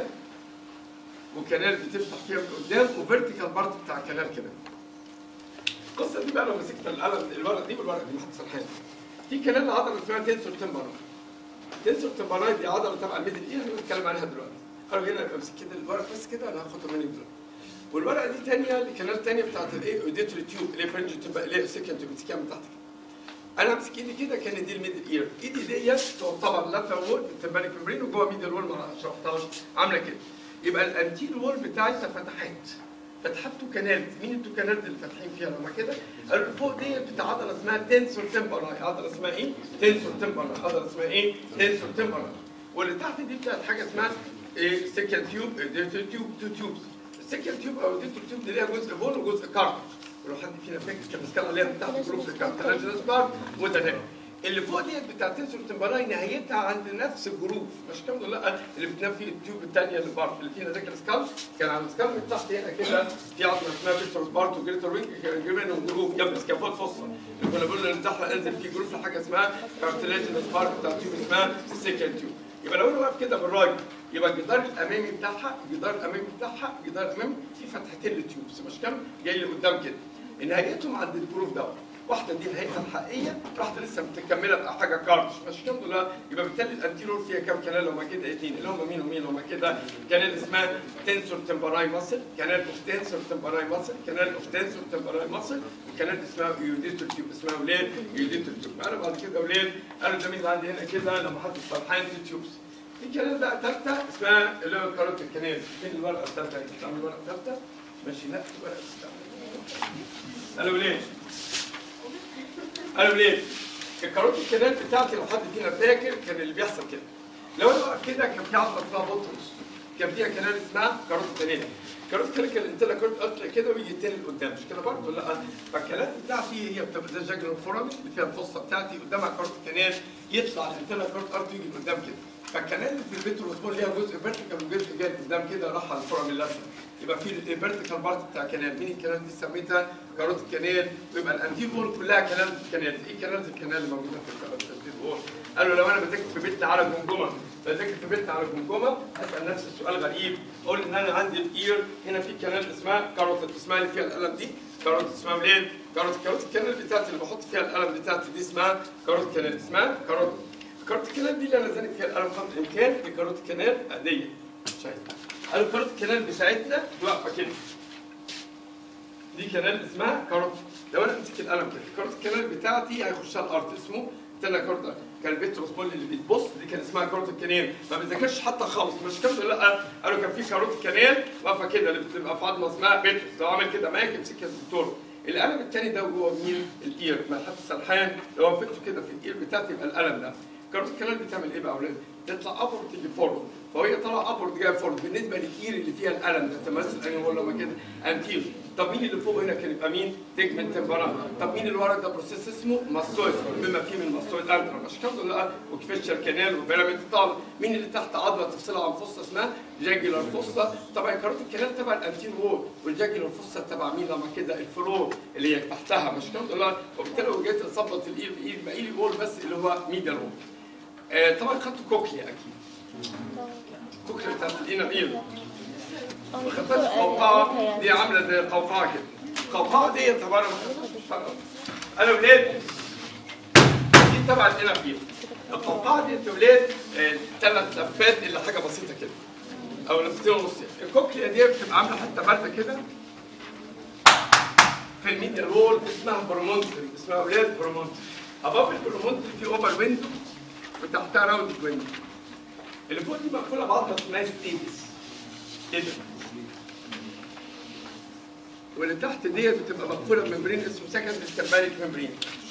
وكانال بتفتح فيها من قدام وفيرتيكال بارت بتاع الكانال كده القصه دي بقى لو مسكت القلم الورقه دي والورقه دي محدش سرحان في كانال عضله اسمها تنسور تمبراي تنسور تمبراي دي عضله تبع الميدل ايه انا بتكلم عليها دلوقتي قالوا هنا امسك كده الورقه بس كده انا هاخدها منك دلوقتي والورقه دي ثانيه الكانال ثانيه بتاعت الايه اوديتوري تيوب اللي فرنج تبقى اللي هي سكند تمسكيها من تحت كده انا امسك ايدي كده كان دي الميدل اير ايدي ديت تعتبر لاترال وول التمبانيك ممبرين وجوه ميدل وول ما شرحتهاش عامله كده يبقى الانتيل وول بتاعتها فتحات فتحات تو كانالز مين التو كانالز اللي فاتحين فيها لما كده قالوا فوق دي بتاع عضله اسمها تنسور تمبراي عضله اسمها ايه تنسور تمبراي عضله اسمها ايه تنسور تمبراي واللي تحت دي بتاعت حاجه اسمها ايه سيكل تيوب تيوب تو تيوبس السيكل تيوب او الديتو تيوب دي ليها جزء بون وجزء كارت ولو حد فينا فاكر كان بيتكلم عليها بتاعت جروب الكارتلاجينس بارت وده ده اللي فوق دي بتاع تنسور تمبراي نهايتها عند نفس الجروف مش كام ولا لا اللي بتنام فيه التيوب الثانيه اللي بره اللي فينا ذاكر سكال كان عند سكال من تحت هنا كده في عظمه اسمها فيكتورس بارت وجريتر وينج كان جاي منهم جروف جنب سكافول فصه اللي كنا بنقول ان تحت انزل في جروف لحاجه اسمها كارتلاجينس بارت بتاع تيوب اسمها السيكل تيوب يبقى لو انا واقف كده بالراجل يبقى الجدار الامامي بتاعها الجدار الامامي بتاعها الجدار الامامي في فتحتين للتيوبس مش كام جاي لقدام كده نهايتهم عند الجروف دوت واحده دي نهايتها الحقيقيه واحده لسه متكمله بحاجه كارتش مش الحمد لله يبقى بالتالي الانتيرور فيها كام كانال هما كده اثنين اللي هم مين ومين هما كده كانال اسمها تنسور تمبراي ماسل كانال اوف تنسور تمبراي ماسل كانال اوف تنسور تمبراي ماسل وكانال اسمها يوديتو تيوب اسمها ولاد يوديتو تيوب انا بعد كده ولاد قالوا ده مين اللي عندي هنا كده لما حط الصفحان في تيوبس في كانال بقى ثالثه اسمها اللي هو الكاروت الكنال فين الورقه الثالثه بتعمل الورقه الثالثه ماشي لا الورقه الثالثه قالوا ليه قالوا ليه؟ الكاروت الكنال بتاعتي لو حد فينا فاكر كان اللي بيحصل كده. لو انا واقف كده كان في عضله اسمها بطرس. كان فيها كنال اسمها كاروت كنال. كاروت كنال كان الانتلا كاروت قطع كده ويجي التاني لقدام مش كده برضه لا فالكنال بتاعتي هي بتبقى زي الجاجل الفورامي اللي فيها الفصه بتاعتي قدامها كاروت كنال يطلع الانتلا كاروت ارت يجي لقدام كده. فالكنال اللي في البيت والاسبوع ليها جزء فيرتيكال وجزء جاي قدام كده راح على الفورامي اللازم. يبقى في الفيرتيكال بارت بتاع كنال مين الكنال دي سميتها كاروت الكنال ويبقى الانتير وول كلها كنال كنال ايه كنال الكنال اللي موجوده في الانتير وول قالوا لو انا بذاكر في بيتنا على جمجمه بذاكر في بيتنا على جمجمه اسال نفسي السؤال غريب اقول ان انا عندي الاير هنا في كنال اسمها كاروت اسمها اللي فيها القلم دي كاروت اسمها منين؟ كاروت كاروت الكنال بتاعتي اللي بحط فيها القلم بتاعتي دي اسمها كاروت كنال اسمها كاروت كاروت الكنال دي اللي انا زانق فيها القلم قدر الامكان دي كاروت كنال عاديه شايف قالوا كاروت الكنال بتاعتنا واقفه كده دي كنال اسمها كاروت لو انا امسك القلم كده كاروت الكنال بتاعتي هيخشها الارض اسمه تلا كاروت كان بيتروس بول اللي بيتبص دي كان اسمها كاروت الكنال ما بيذاكرش حتى خالص مش كده لا قالوا كان في كاروت الكنال واقفه كده اللي بتبقى في عظمه اسمها بيتروس لو عمل كده معاك يمسكها الدكتور القلم الثاني ده هو مين؟ الاير ملحمه السرحان لو وقفته كده في الاير بتاعتي يبقى القلم ده كاروت الكنال بتعمل ايه بقى يا اولاد؟ تطلع ابر وتيجي فورورد فهي طالعه ابورد جايه فورورد بالنسبه للاير اللي فيها القلم ده تمثل انهي ولا ما كده انتير طب مين اللي فوق هنا كان يبقى مين؟ تيجمنت تمبران طب مين اللي ورا ده بروسيس اسمه ماستويد بما فيه من ماستويد انترا مش كده ولا وكفيشر كانال وبيراميد طال مين اللي تحت عضله تفصلها عن فصه اسمها جاجلر فصه طبعا كاروت الكنال تبع الانتير وول والجاجلر فصه تبع مين لما كده الفلور اللي هي تحتها مش كده ولا وبالتالي لو جيت اظبط الاير بايد بقى لي وول بس اللي هو ميدل وول آه طبعا خدتوا كوكليا اكيد كوكليا بتاعت الانر اير ما خدتش قوقعه دي عامله زي القوقعه كده القوقعه دي طبعا ما خدتش انا ولاد دي تبع الانر اير القوقعه دي يا ولاد ثلاث لفات الا حاجه بسيطه كده او لفتين ونص يعني. الكوكليا دي بتبقى عامله حته بارده كده في الميديا رول اسمها برومونتري اسمها اولاد برومونتري اباف البرومونتري في اوفر ويندو وتحتها راوند ويندو اللي فوق دي مقفوله بعضها اسمها ستيبس كده واللي تحت ديت بتبقى مقفوله بممبرين اسمه سكند ستمباريك ممبرين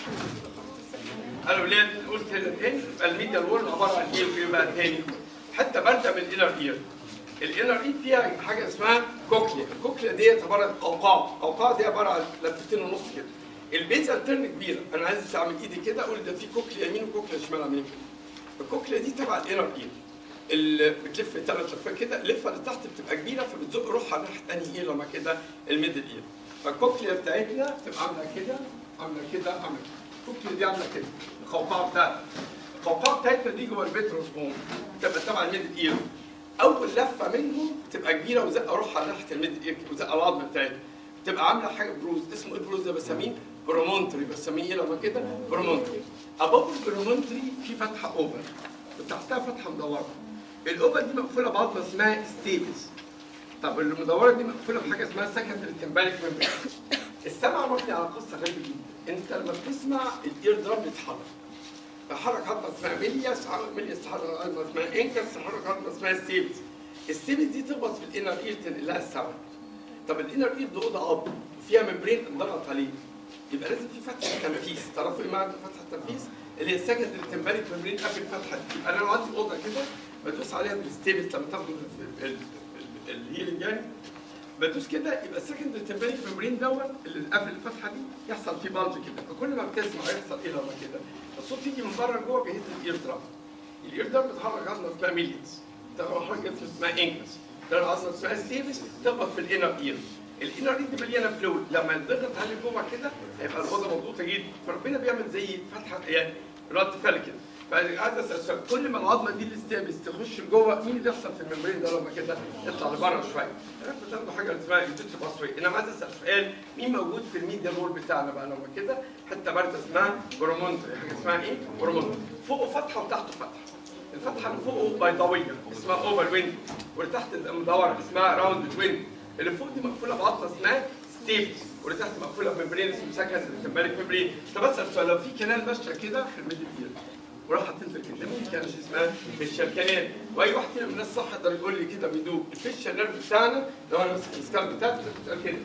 قالوا ليه نقول كده تاني يبقى الميديا وول عباره عن ايه وايه بقى تاني حته بارده من الانر اير الانر اير فيها حاجه اسمها كوكليا الكوكليا ديت عباره عن قوقعه القوقعه دي عباره عن لفتين ونص كده البيز الترن كبيره انا عايز اعمل ايدي كده اقول ده في كوكليا يمين وكوكليا شمال عاملين كده الكوكليا دي تبع الانر اير اللي بتلف ثلاث لفات كده اللفه اللي تحت بتبقى كبيره فبتزق روحها ناحيه انهي اير لما كده الميدل اير فالكوكليا بتاعتنا تبقى عامله كده عامله كده عامله كده الكوكليا دي عامله كده القوقعه بتاعتها القوقعه بتاعتنا دي جوه الفيتروس بوم تبقى تبع الميدل اير اول لفه منهم تبقى كبيره وزقه روحها ناحيه الميدل اير وزقه العظم بتاعتها تبقى عامله حاجه بروز اسمه ايه البروز ده بسميه برومونتري بسميه ايه لما كده برومونتري ابوف البرومونتري في فتحه اوفر وتحتها فتحه مدوره الاوفر دي مقفوله بعضمه اسمها ستيبس طب المدوره دي مقفوله بحاجه اسمها سكندري تمباريك ممبرين السمع مبني على قصه غريبه جدا انت لما بتسمع الاير درام بيتحرك فحرك عظمه اسمها ميلياس ميلياس تحرك عظمه اسمها انكس تحرك عظمه اسمها ستيبس الستيبس دي تخبط في الانر اير تنقل لها الساوند طب الانر اير ده اوضه عظم فيها ممبرين انضغط عليه يبقى لازم في فتحه تنفيذ تعرفوا ايه معنى فتحه التنفيذ؟ اللي هي السكند التمبارك ممبرين قبل الفتحه دي يبقى انا لو عندي اوضه كده بدوس عليها بالستيبس لما تاخدوا ال- ال- ال- الهيلنج يعني بدوس كده يبقى السكند التمبارك ممبرين دوت اللي قبل الفتحه دي يحصل فيه بلج كده فكل ما بتسمع يحصل ايه لما كده الصوت يجي من بره لجوه بيهز الاير درام الاير درام بتحرك عضله اسمها ميليانز تحرك جسم اسمها انكس ده عضله اسمها ستيبس تخبط في الانر اير الانر اير دي مليانه فلويد لما يضغط عليه جوه كده هيبقى الاوضه مضغوطه جدا فربنا بيعمل زي فتحه يعني رد فعل كده فعايز اسال سؤال كل ما العظمه دي الاستابس تخش لجوه مين اللي يحصل في الممبرين ده لما كده يطلع لبره شويه عرفت بتاخدوا حاجه اسمها التوتش باسوي انما عايز اسال سؤال مين موجود في الميديا رول بتاعنا بقى لما كده حته بارده اسمها برومونت حاجه اسمها ايه برومونت فوقه فتحه وتحته فتحه الفتحه اللي فوقه بيضاويه اسمها اوفر ويند واللي تحت المدوره اسمها راوند ويند اللي فوق دي مقفوله بعضله اسمها ستيف واللي تحت مقفوله بممبرين اسمه سكند تمبارك ممبرين طب اسال سؤال لو في كنال ماشيه كده في الميدل اير وراح تنزل كده مين كان شيء اسمها فيشر كنال واي واحد فينا من الناس صح يقدر يقول لي كده بدوب الفيشر نيرف بتاعنا لو انا ماسك السكال بتاعتي بتبقى كده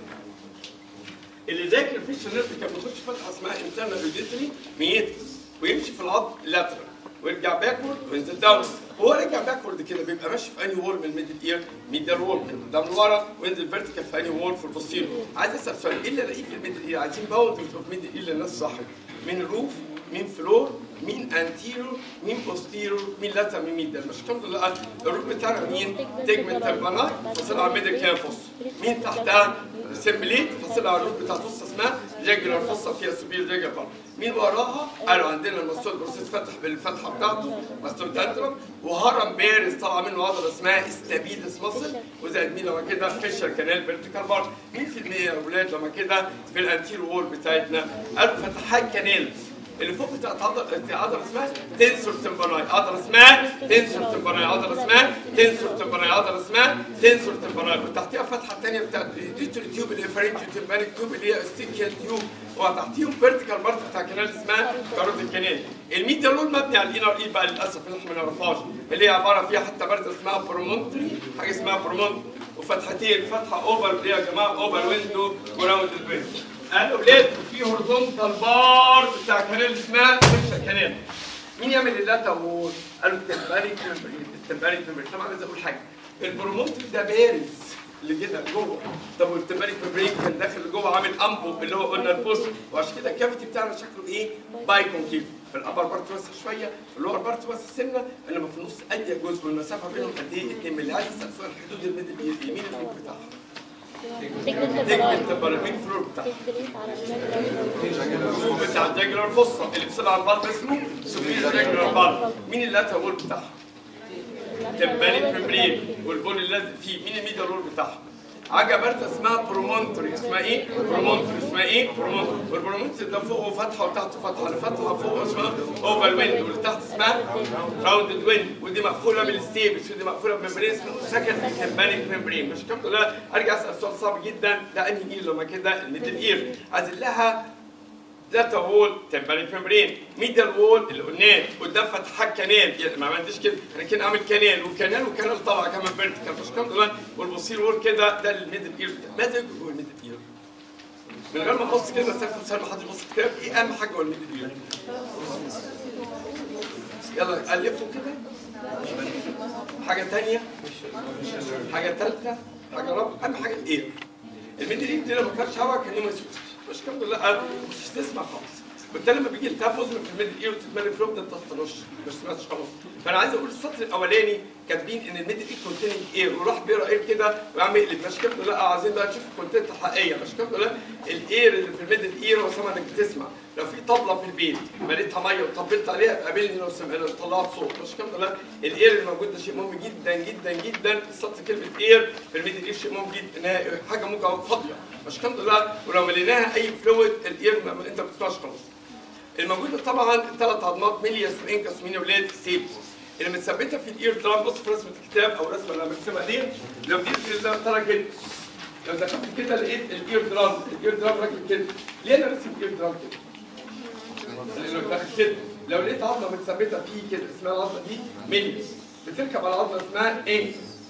اللي ذاكر الفيشر نيرف كان بيخش فتحه اسمها انترنال اوديتري ميتس ويمشي في العظم لاترال ويرجع باكورد وينزل داون هو رجع باكورد كده بيبقى ماشي في انهي وول من الميدل اير ميدل وول من قدام لورا وينزل فيرتيكال في انهي وول في البوستيريور عايز اسال سؤال ايه اللي الاقيه في الميدل اير عايزين باوندرز اوف ميدل اير للناس صح مين روف مين فلور مين انتيرور مين بوستيرور مين لاتر مين ميدل مش الحمد لله الروف بتاعنا مين تجمنت البنات فاصل على الميدل كافوس مين تحتها سمبليت فاصل على الروف بتاع فصه اسمها جاجلر فصه فيها سوبير جاجلر مين وراها؟ قالوا عندنا المستود بروسيس فتح بالفتحه بتاعته مستود انترم وهرم بارز طالعه منه عضله اسمها استابيدس مصل وزائد مين لما كده فيشر كانال فيرتيكال بار مين في المية يا اولاد لما كده في الانتير وول بتاعتنا قالوا فتحات كانال اللي فوق بتاعت عضله عضله اسمها تنسور تمباناي عضله اسمها تنسور تمباناي عضله اسمها تنسور تمباناي عضله اسمها تنسور تمباناي وتحتيها فتحه ثانيه بتاعت الديتوري تيوب اللي هي فرنجي تمبانيك تيوب اللي هي ستيكيال تيوب وتحتيهم فيرتيكال بارت بتاع كنال اسمها كاروت الكنال الميديا لون مبني على الانر اي بقى للاسف اللي احنا ما نعرفهاش اللي هي عباره فيها حتى بارت اسمها برومونتري حاجه اسمها برومونت وفتحتين فتحه اوفر اللي هي يا جماعه اوفر ويندو وراوند الويندو قالوا اولاد في هورزونتال بار بتاع كنال اسمها فيكشن كنال مين يعمل اللاتا وول؟ قالوا التمباريك ممبرين التمباريك ممبرين طبعا عايز اقول حاجه البرومونتري ده بارز اللي كده جوه طب والتمباريك ممبرين كان داخل لجوه عامل امبو اللي هو قلنا البوست وعشان كده الكافيتي بتاعنا شكله ايه؟ باي كونكيف في الابر بارت واسع شويه في اللور بارت واسع سنه انما في النص اضيق جزء والمسافه بينهم قد ايه؟ 2 مللي عايز اسال سؤال حدود الميدل اير يمين الفوق بتاعها تجمل تبقى الميد فلور بتاعها بتاع الجاجلر فصة اللي بيصير على البال اسمه سوبير جاجلر بال مين اللي هاتها وول بتاعها؟ تمبانيك ممبرين والبول اللي لازق فيه مين الميديا رول بتاعها؟ حاجه بارده اسمها برومونتري اسمها ايه؟ برومونتري اسمها ايه؟ برومونتري والبرومونتري ده فوقه فتحه وتحته فتحه اللي فتحه فوق اسمها اوفر ويند واللي تحت اسمها راوندد ويند ودي مقفوله بالستيبس ودي مقفوله بممبرين اسمه سكند تمبانيك ممبرين مش الحمد لله ارجع اسال سؤال صعب جدا ده انهي اير لما كده الميدل اير عايزين لها ذات وول تمبانيك ممبرين ميدل وول اللي قلناه قدام فتحات كانال يعني ما عملتش كده انا كده عامل كانال وكانال وكانال طالعه كمان فيرتيكال مش الحمد لله والبصير وول كده ده الميدل اير ماذا يجب هو الميدل اير؟ من غير ما ابص كده استنى سؤال ما حد يبص كتاب ايه اهم حاجه هو الميدل اير؟ يلا الفوا كده حاجه ثانيه حاجه ثالثه حاجه رابعه اهم حاجه الاير الميدل اير دي لو ما كانش هوا كان يوم اسود مش الحمد لله أنا مش تسمع خالص بالتالي لما بيجي التهاب اذن في الميدل اير وتتملي فلوب ده انت تطنش مش سمعتش خلاص فانا عايز اقول السطر الاولاني كاتبين ان الميدل اير كونتيننج اير وراح بيقرا اير كده ويعمل يقلب مش الحمد لله عايزين بقى نشوف الكونتنت الحقيقيه مش الحمد لله الاير اللي في الميدل اير هو سامع انك بتسمع لو في طبله في البيت مليتها ميه وطبلت عليها قابلني لو سمع لو طلعت صوت مش الحمد لله الاير الموجود ده شيء مهم جدا جدا جدا السطر كلمه اير في الميدل اير شيء مهم جدا انها حاجه ممكن فاضيه مش الحمد لله ولو مليناها اي فلويد الاير ما انت ما بتسمعش خلاص الموجوده طبعا الثلاث عظمات ميلياس وانكس مين ولاد ستيبس اللي متثبته في الاير درام بص في رسمه الكتاب او الرسمه اللي انا مرسمها دي لو دي ترى كده لو دخلت كده لقيت الاير درام الاير درام راكب كده ليه انا رسم الاير درام كده؟ لانه داخل كده لو لقيت عظمه متثبته فيه كده اسمها العظمه دي ميلياس بتركب على عظمه اسمها انكس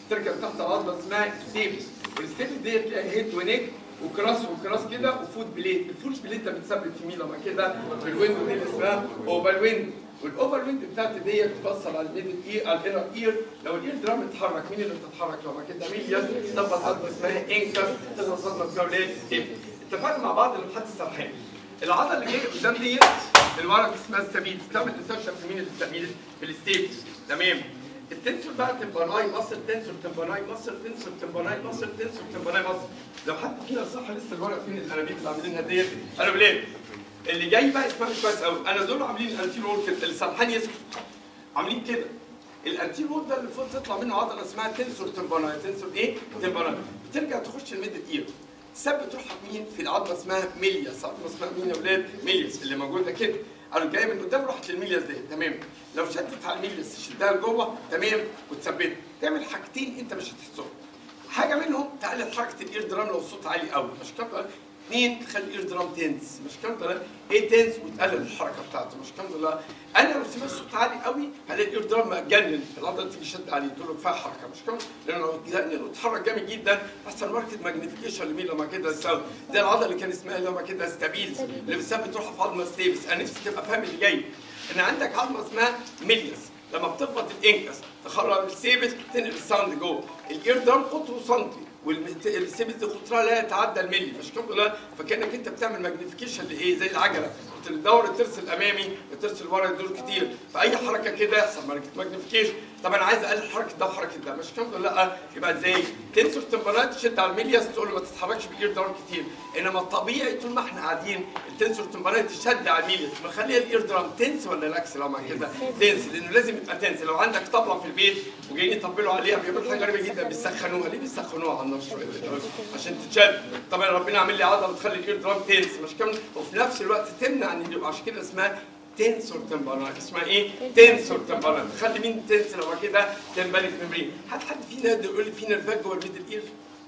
تركب تحت عضله اسمها ستيبس والستيبس ديت ليها هيد ونيك وكراس وكراس كده وفوت بليت الفوت بليت ده بتثبت في مين لما كده في الويندو دي اللي اسمها اوفر ويندو والاوفر ويند بتاعتي ديت بتوصل على الميدل اير على الانر اير لو الاير درام اتحرك مين اللي بتتحرك لما كده ميلياس تبقى صدمه اسمها انكر تبقى صدمه اسمها ولاد ستيب اتفقنا مع بعض اللي محدش سرحان العضله اللي جايه قدام ديت الورق اسمها ستابيلز تعمل انسرشن في مين اللي ستابيلز في الستيبس تمام التنسور بقى تمباناي مصر تنسور تمباناي مصر تنسور تمباناي مصر تنسور تمباناي مصر لو حد فينا صح لسه الورق فين الانابيب اللي عاملينها ديت انا بلاد اللي جاي بقى اسمعني كويس قوي انا دول عاملين انتي رول كده اللي سرحان يسكت عاملين كده الانتي رول ده اللي فوق تطلع منه عضله اسمها تنسور تمباناي تنسور ايه تمباناي بترجع تخش الميدل اير تثبت روحها مين في العضله اسمها ميلياس عضله اسمها مين يا ولاد ميلياس اللي موجوده كده انا جايه من قدام رحت للميلياس دي تمام لو شدت على الميلياس تشدها لجوه تمام وتثبتها تعمل حاجتين انت مش هتحسهم حاجه منهم تقلل حركه الاير درام لو الصوت عالي قوي مش كده اثنين تخلي الاير درام تنس مش كده ولا ايه تنس وتقلل الحركه بتاعته مش كده ولا انا لو سمعت صوت عالي قوي هلاقي الاير درام مجنن العضله تيجي شد عليه تقول له كفايه حركه مش كده لانه لو لانه اتحرك جامد جدا احسن ماركت ماجنيفيكيشن لمين لما كده يساوي زي العضله اللي كان اسمها لما كده ستابيلز اللي بتثبت روحها في عظمه ستيبس انا نفسي تبقى فاهم اللي جاي ان عندك عظمه اسمها ميلياس لما بتخبط الانكس تخرج السيبس تنقل الساوند جوه الاير درام قطره سنتي والسيبس دي قطرها لا يتعدى الملي مش كده لا فكانك انت بتعمل ماجنيفيكيشن لايه زي العجله بتدور الترس الامامي والترس اللي ورا يدور كتير فاي حركه كده يحصل ماجنيفيكيشن طب انا عايز اقلل حركه ده وحركه ده مش كده لا يبقى ازاي تنسور تمبرات تشد على الميلياس تقول له ما تتحركش بالاير درام كتير انما الطبيعي طول ما احنا قاعدين التنسور تمبرات تشد على الميلياس مخليها الاير درام تنس ولا العكس لو مع كده تنس لانه لازم يبقى تنس لو عندك طبله في البيت وجايين يطبلوا عليها بيعملوا حاجه غريبه جدا بيسخنوها ليه بيسخنوها على النار شويه عشان تتشد طبعا ربنا عامل لي عضله تخلي الاير درام تنس مش كده وفي نفس الوقت تمنع ان يبقى عشان كده اسمها تنسور تمبرات اسمها ايه؟ تنسور تمبرات تخلي مين تنس لو كده تمبالك ممبرين حد حد فينا يقدر يقول لي في نرفات جوه الميدل اير؟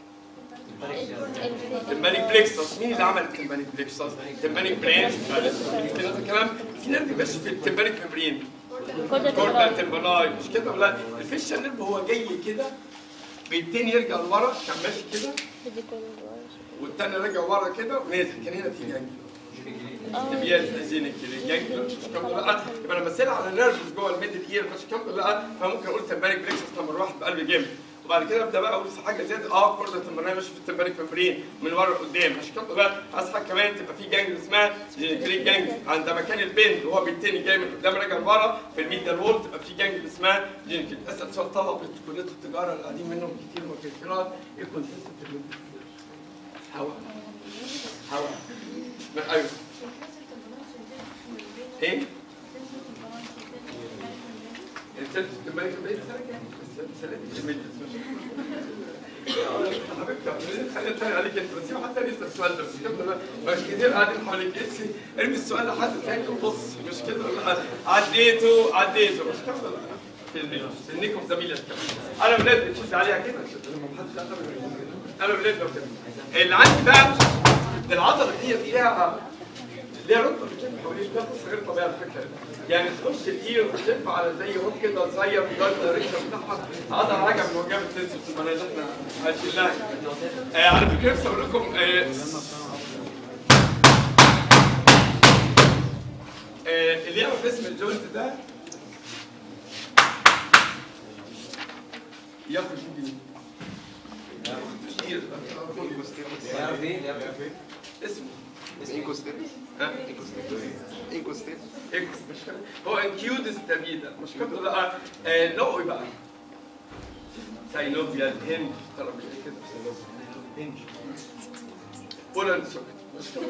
تمبانيك بليكسس مين اللي عمل التمبانيك بليكسس؟ تمبانيك برانش في نفس الكلام في نيرف بس في التمبانيك ممبرين كوردا تمباناي مش كده ولا الفيش نيرف هو جاي كده بالتاني يرجع لورا كان ماشي كده والتاني رجع ورا كده ونازل كان هنا في جانجل تبياز ازينك الجانجل مش كام لا يبقى انا بسال على نيرفز جوه الميدل اير مش كام لا فممكن اقول تمبانيك بليكسس نمبر واحد بقلب جامد وبعد كده ابدا بقى اقول حاجه زياده اه كوردا تمباناي ماشي في التمبانيك ممبرين من ورا لقدام مش كام لا عايز حاجه كمان تبقى في جانجل اسمها جينيكليك جانجل عند مكان البند اللي هو بالتاني جاي من قدام راجع لورا في الميديال وول تبقى في جانجل اسمها جينيكليك اسال سؤال طلبه كليه التجاره اللي قاعدين منهم كتير وكثيرات ايه كونسيستنت هواء هواء ايوه ايه؟ السلف تبارك بقيت سنه كام؟ سنه جميل حبيبتي خلينا نتفرج عليك انت بس في حد تاني يسال السؤال ده مش كده مش كتير قاعدين حواليك اسي ارمي السؤال لحد تاني وبص مش كده عديته عديته مش كده سنكم زميلة انا ولاد بتشد عليها كده انا ولاد لو كده اللي عندي بقى العضله دي فيها ليها رتبه بتلف حوالين ده قصه غير طبيعيه على فكره يعني تخش الاير وتلف على زي هوب كده صغير في الجايد دايركشن بتاعها عضله حاجه من وجهه السنسور السمانيه اللي احنا عايشين لها آه على فكره نفسي اقول لكم آه آه اللي يعرف اسم الجوينت ده ياخد 2 جنيه كتير يعرف ايه؟ يعرف اسمه ايكو ستيب ها ايكو ستيب ايكو ستيب اكس مش كده هو انكيودس تبيدا مش كده لا آه نوعي بقى ساينوفيا هنج ترابيزه كده هنج بولند سوكت مش كده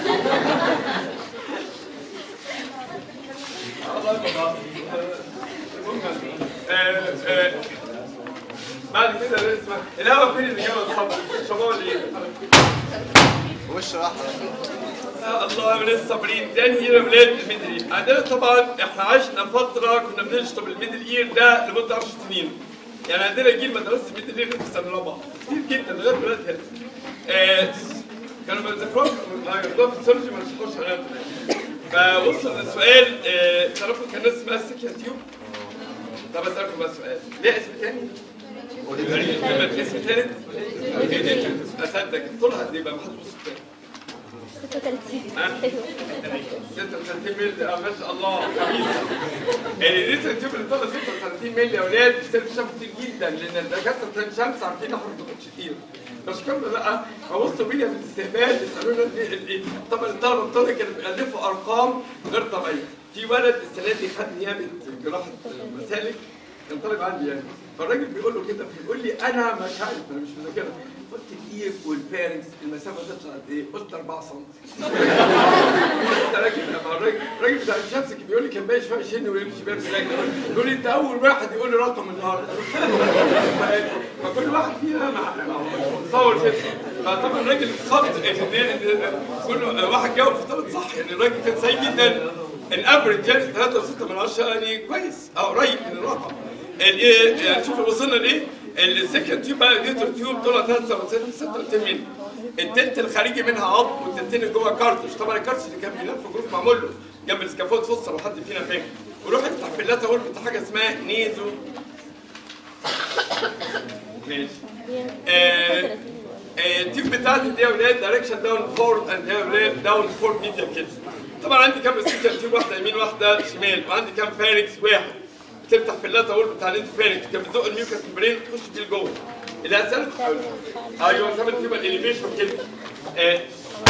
الله يبقى آه، آه، بعد كده لازم الهوا فين اللي جاب الصبر الشباب اللي ايه وش راح يا الله من الصابرين تاني هنا ولاد الميدل اير عندنا طبعا احنا عشنا فتره كنا بنشطب الميدل اير ده لمده 10 سنين يعني عندنا جيل مدرسه الميدل اير في سنه رابعه كتير جدا لغايه دلوقتي هنا آه كانوا بيذكروا ياخدوها في السيرجي ما نشوفوش عليها فوصل للسؤال آه تعرفوا كان ناس اسمها سيكيا تيوب طب اسالكم بقى سؤال ليه اسم تاني؟ الاسم الثالث اصدق طولها قد ايه بقى ما حدش بص التاني 36 ها؟ 36 مللي اه ما شاء الله خبيثه يعني لسه تشوف اللي طلع 36 مللي يا اولاد بتستلم شمس كتير جدا لان الدكاتره بتاع الشمس عارفين احنا ما بناخدش كتير مش كده لا فبصوا بيا في الاستهبال يسالونا ال- ال- ال- طبعا الطلبه الطلبه كانوا بيالفوا ارقام غير طبيعيه في ولد السنه دي خد نيابه جراحه مسالك كان طالب عندي يعني فالراجل بيقول له كده بيقول لي انا مش عارف انا مش مذاكرها قلت الايف والفارنكس المسافه تطلع قد ايه؟ قلت 4 سم قلت راجل أما الراجل الراجل بتاع الشمس كان بيقول لي كان ماشي شويه يشيلني ويمشي بيرجع يقول لي انت اول واحد يقول لي رقم النهارده فكل واحد فينا مع تصور كده فطبعا الراجل خط كل واحد جاوب في ثلاث صح يعني الراجل كان سعيد جدا الافرج يعني 3.6 من 10 يعني كويس او قريب من الرقم الايه يعني شوف وصلنا لايه السكند تيوب بقى ديتر تيوب طولها 36 مللي التلت الخارجي منها عظم والتلتين اللي جوه كارتش طبعا الكارتش اللي كان بيلف جروف معمول له جنب السكافولد فص لو حد فينا فاهم وروح افتح في اللاتة اوربت حاجه اسمها نيزو ماشي آه، آه، التيوب بتاعتي دي يا ولاد دايركشن داون فورد اند يا ولاد داون فورد ميديا كده طبعا عندي كام سكه تيوب واحده يمين واحده شمال وعندي كام فاركس واحد بتفتح في اللاتة اوربت بتاع الانت فاركس كان بتزق الميوكس ممبرين تخش بيه لجوه اللي هسألك ايوه سامع تيوب الاليفيشن كده آه،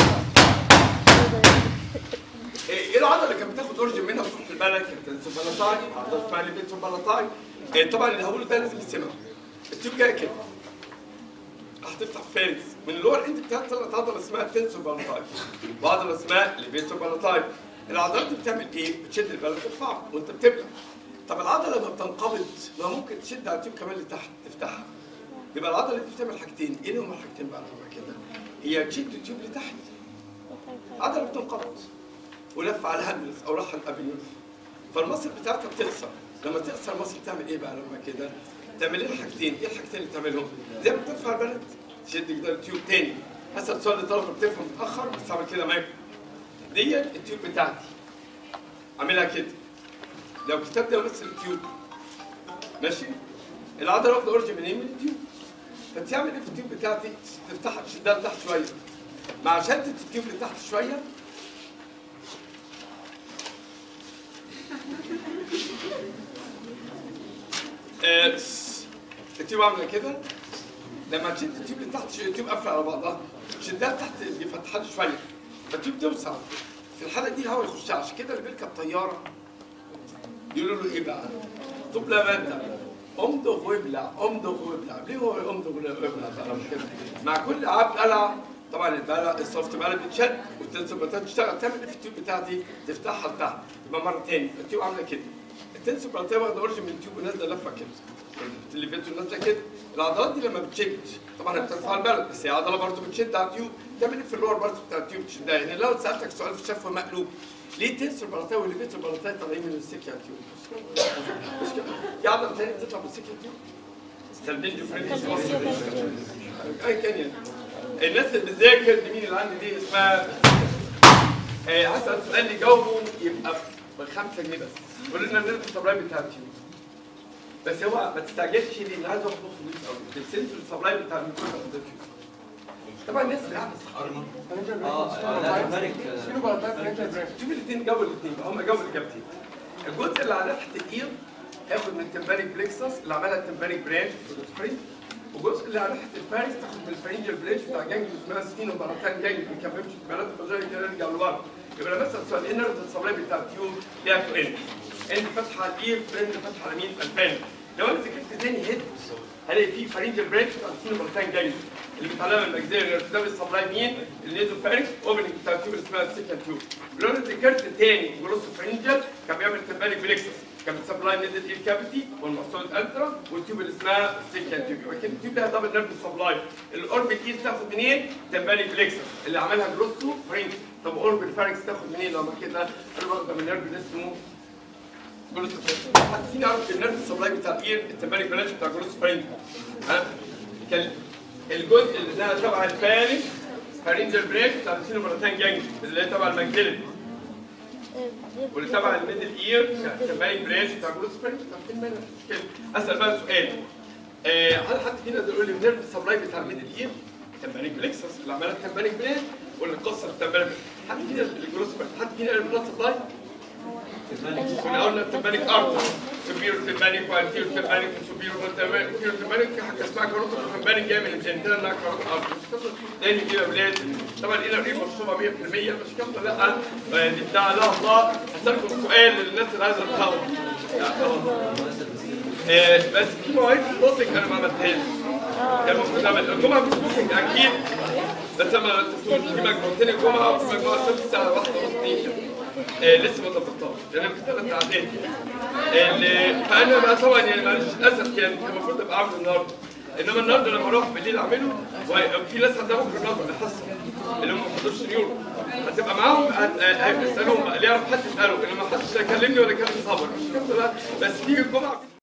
ايه العضله اللي كانت بتاخد اورجن منها وتروح في البلد كانت السوبالاتاي عضله اسمها البيتوبالاتاي إيه طبعا اللي هقوله ده لازم يسمع التيوب جايه كده هتفتح فارس من اللور اند بتاعت طلعت عضله اسمها تنسوبالاتاي وعضله اسمها البيتوبالاتاي العضلات دي بتعمل ايه؟ بتشد البلد ترفعها وانت بتبلع طب العضله لما بتنقبض ما ممكن تشد على التيوب كمان لتحت تفتحها يبقى العضله دي بتعمل حاجتين ايه اللي هما الحاجتين بقى طبعا كده هي تشد التيوب لتحت عضله بتنقبض ولف على الهندلس او راح الابيولس فالمصل بتاعتها بتقصر لما تقصر المصل تعمل ايه بقى لما كده تعمل لها حاجتين ايه الحاجتين اللي تعملهم زي ما بترفع البلد تشد كده التيوب تاني هسأل سؤال للطلبه بتفهم متاخر بس اعمل كده معاكم ديت التيوب بتاعتي اعملها كده لو كتبت بس التيوب ماشي العضله واخده اورج منين من التيوب فتعمل ايه في التيوب بتاعتي تفتحها تشدها لتحت شويه مع شده التيوب لتحت شويه آه، التيوب عامله كده لما تشد التيوب لتحت شويه التيوب قافله على بعضها شدها لتحت يفتحها شويه فالتيوب توسع في الحاله دي الهواء يخش عشان كده اللي بيركب طياره يقولوا له ايه بقى؟ طب لا مادة امضغ وابلع امضغ وابلع ليه هو امضغ وابلع تعرف كده؟ مع كل عبد قلع طبعا البلع السوفت بلع بتشد والتنسبلاتات تشتغل تعمل ايه في التيوب بتاعتي تفتحها لتحت يبقى مره تاني التيوب عامله كده التنسبلاتات واخده اورج من التيوب ونازله لفه كده اللي فيتو نازله كده العضلات دي لما بتشد طبعا هي بترفع البلد بس هي عضله برضه بتشد على التيوب تعمل ايه في اللور برضه بتاع التيوب تشدها يعني لو سالتك سؤال في الشفه مقلوب ليه تنسر بلاطاي واللي بيتر بلاطاي طالعين من السكه التيوب؟ مش كده في عضله ثانيه بتطلع من السكه التيوب سلبين ديفرنس اي كان يعني الناس اللي بتذاكر دي مين اللي عندي دي اسمها آه، هسأل سؤال اللي جاوبه يبقى بخمسة جنيه بس قول لنا نرد السبلاي بتاع التيوب بس هو ما تستعجلش لان عايز واحد نص نص قوي السنسور السبلاي بتاع الميكروفون ده التيوب طبعا الناس اللي قاعده شوف الاثنين جابوا الاثنين هم جابوا الاجابتين الجزء اللي على تحت الايد هياخد من التمباريك بليكسس اللي عملها التمباريك برانش في السبرينج والجزء اللي على تحت الفارس تاخد من الفرنجل برانش بتاع جانج اسمها سكين وباراتان جانج اللي كان بيمشي في بلاد الفجر كده يرجع لورا يبقى انا مثلا سؤال الانر السبلاي بتاع التيوب ليها تو اند اند فاتحه على الايد فرنج فاتحه على مين؟ الفان لو انا ذاكرت تاني هيد هلاقي فيه فرنجل برانش بتاع سكين وباراتان جانج اللي بيتعلم من الاجزاء الارتداد السبلاي مين؟ النيزو فارنج اوبننج بتاع التيوب اللي اسمها السكن تيوب لو انا ذاكرت تاني جلوس فرنجل كان بيعمل تمباريك بليكسس كان بتسبلاي ميدل اير كافيتي والمقصود الترا والتيوب اللي اسمها السكن تيوب يبقى كده التيوب لها دبل نيرف سبلاي الاوربت ايز تاخد منين؟ تمباريك بليكسس اللي عملها جلوسو فرنج طب اوربت فارنكس تاخد منين لما كده؟ قالوا واخده من نيرف اللي اسمه جلوس فرنج حد فينا يعرف النيرف سبلاي بتاع الاير التمباريك برانش بتاع جلوس فرنج ها؟ كان الجزء اللي ده تبع الفارنج فارنجل بريك بتاع السينوبراتان جانج اللي هي تبع الماجدلين واللي تبع الميدل اير تبعين بريش بتاع جروس فرينج اسال بقى سؤال آه، هل حد فينا يقول لي النيرف سبلاي بتاع الميدل اير تمبانيك بليكسس العماله تمبانيك بليد واللي قصر تمبانيك حد فينا الجروس حد فينا البلاد سبلاي كنا قلنا تمبانيك ارتر سوبيرو تمبانيك وانتيرو تمبانيك وسوبيرو تمبانيك وانتيرو تمبانيك في حاجه اسمها كاروتو تمبانيك جايه من الجنتال انها كاروتو ارتر تاني كده يا ولاد طبعا الى ريم مرسومه 100% مش كامله لا آه، دي بتاع لا الله هسألكم سؤال للناس اللي عايزه تخوف لا خلاص آه، بس في مواعيد بوسنج انا ما عملتهاش كان المفروض اعمل الجمعه في بوسنج اكيد بس انا ما رتبتوش في مجموعتين الجمعه وفي مجموعه السبت الساعه 1 ونص 2 آه لسه ما ظبطتهاش لان في ثلاث اعداد اللي- فانا بقى طبعا يعني معلش للاسف يعني كان المفروض ابقى عامل النهارده انما النهارده لما اروح بالليل اعمله وفي ناس عندها بكره النهارده الحصه اللي هم ما حضروش نيورو هتبقى معاهم هت- آه، هيسالوهم اللي يعرف حد يساله انما ما حدش هيكلمني ولا يكلم صبر مش كده بس تيجي الجمعه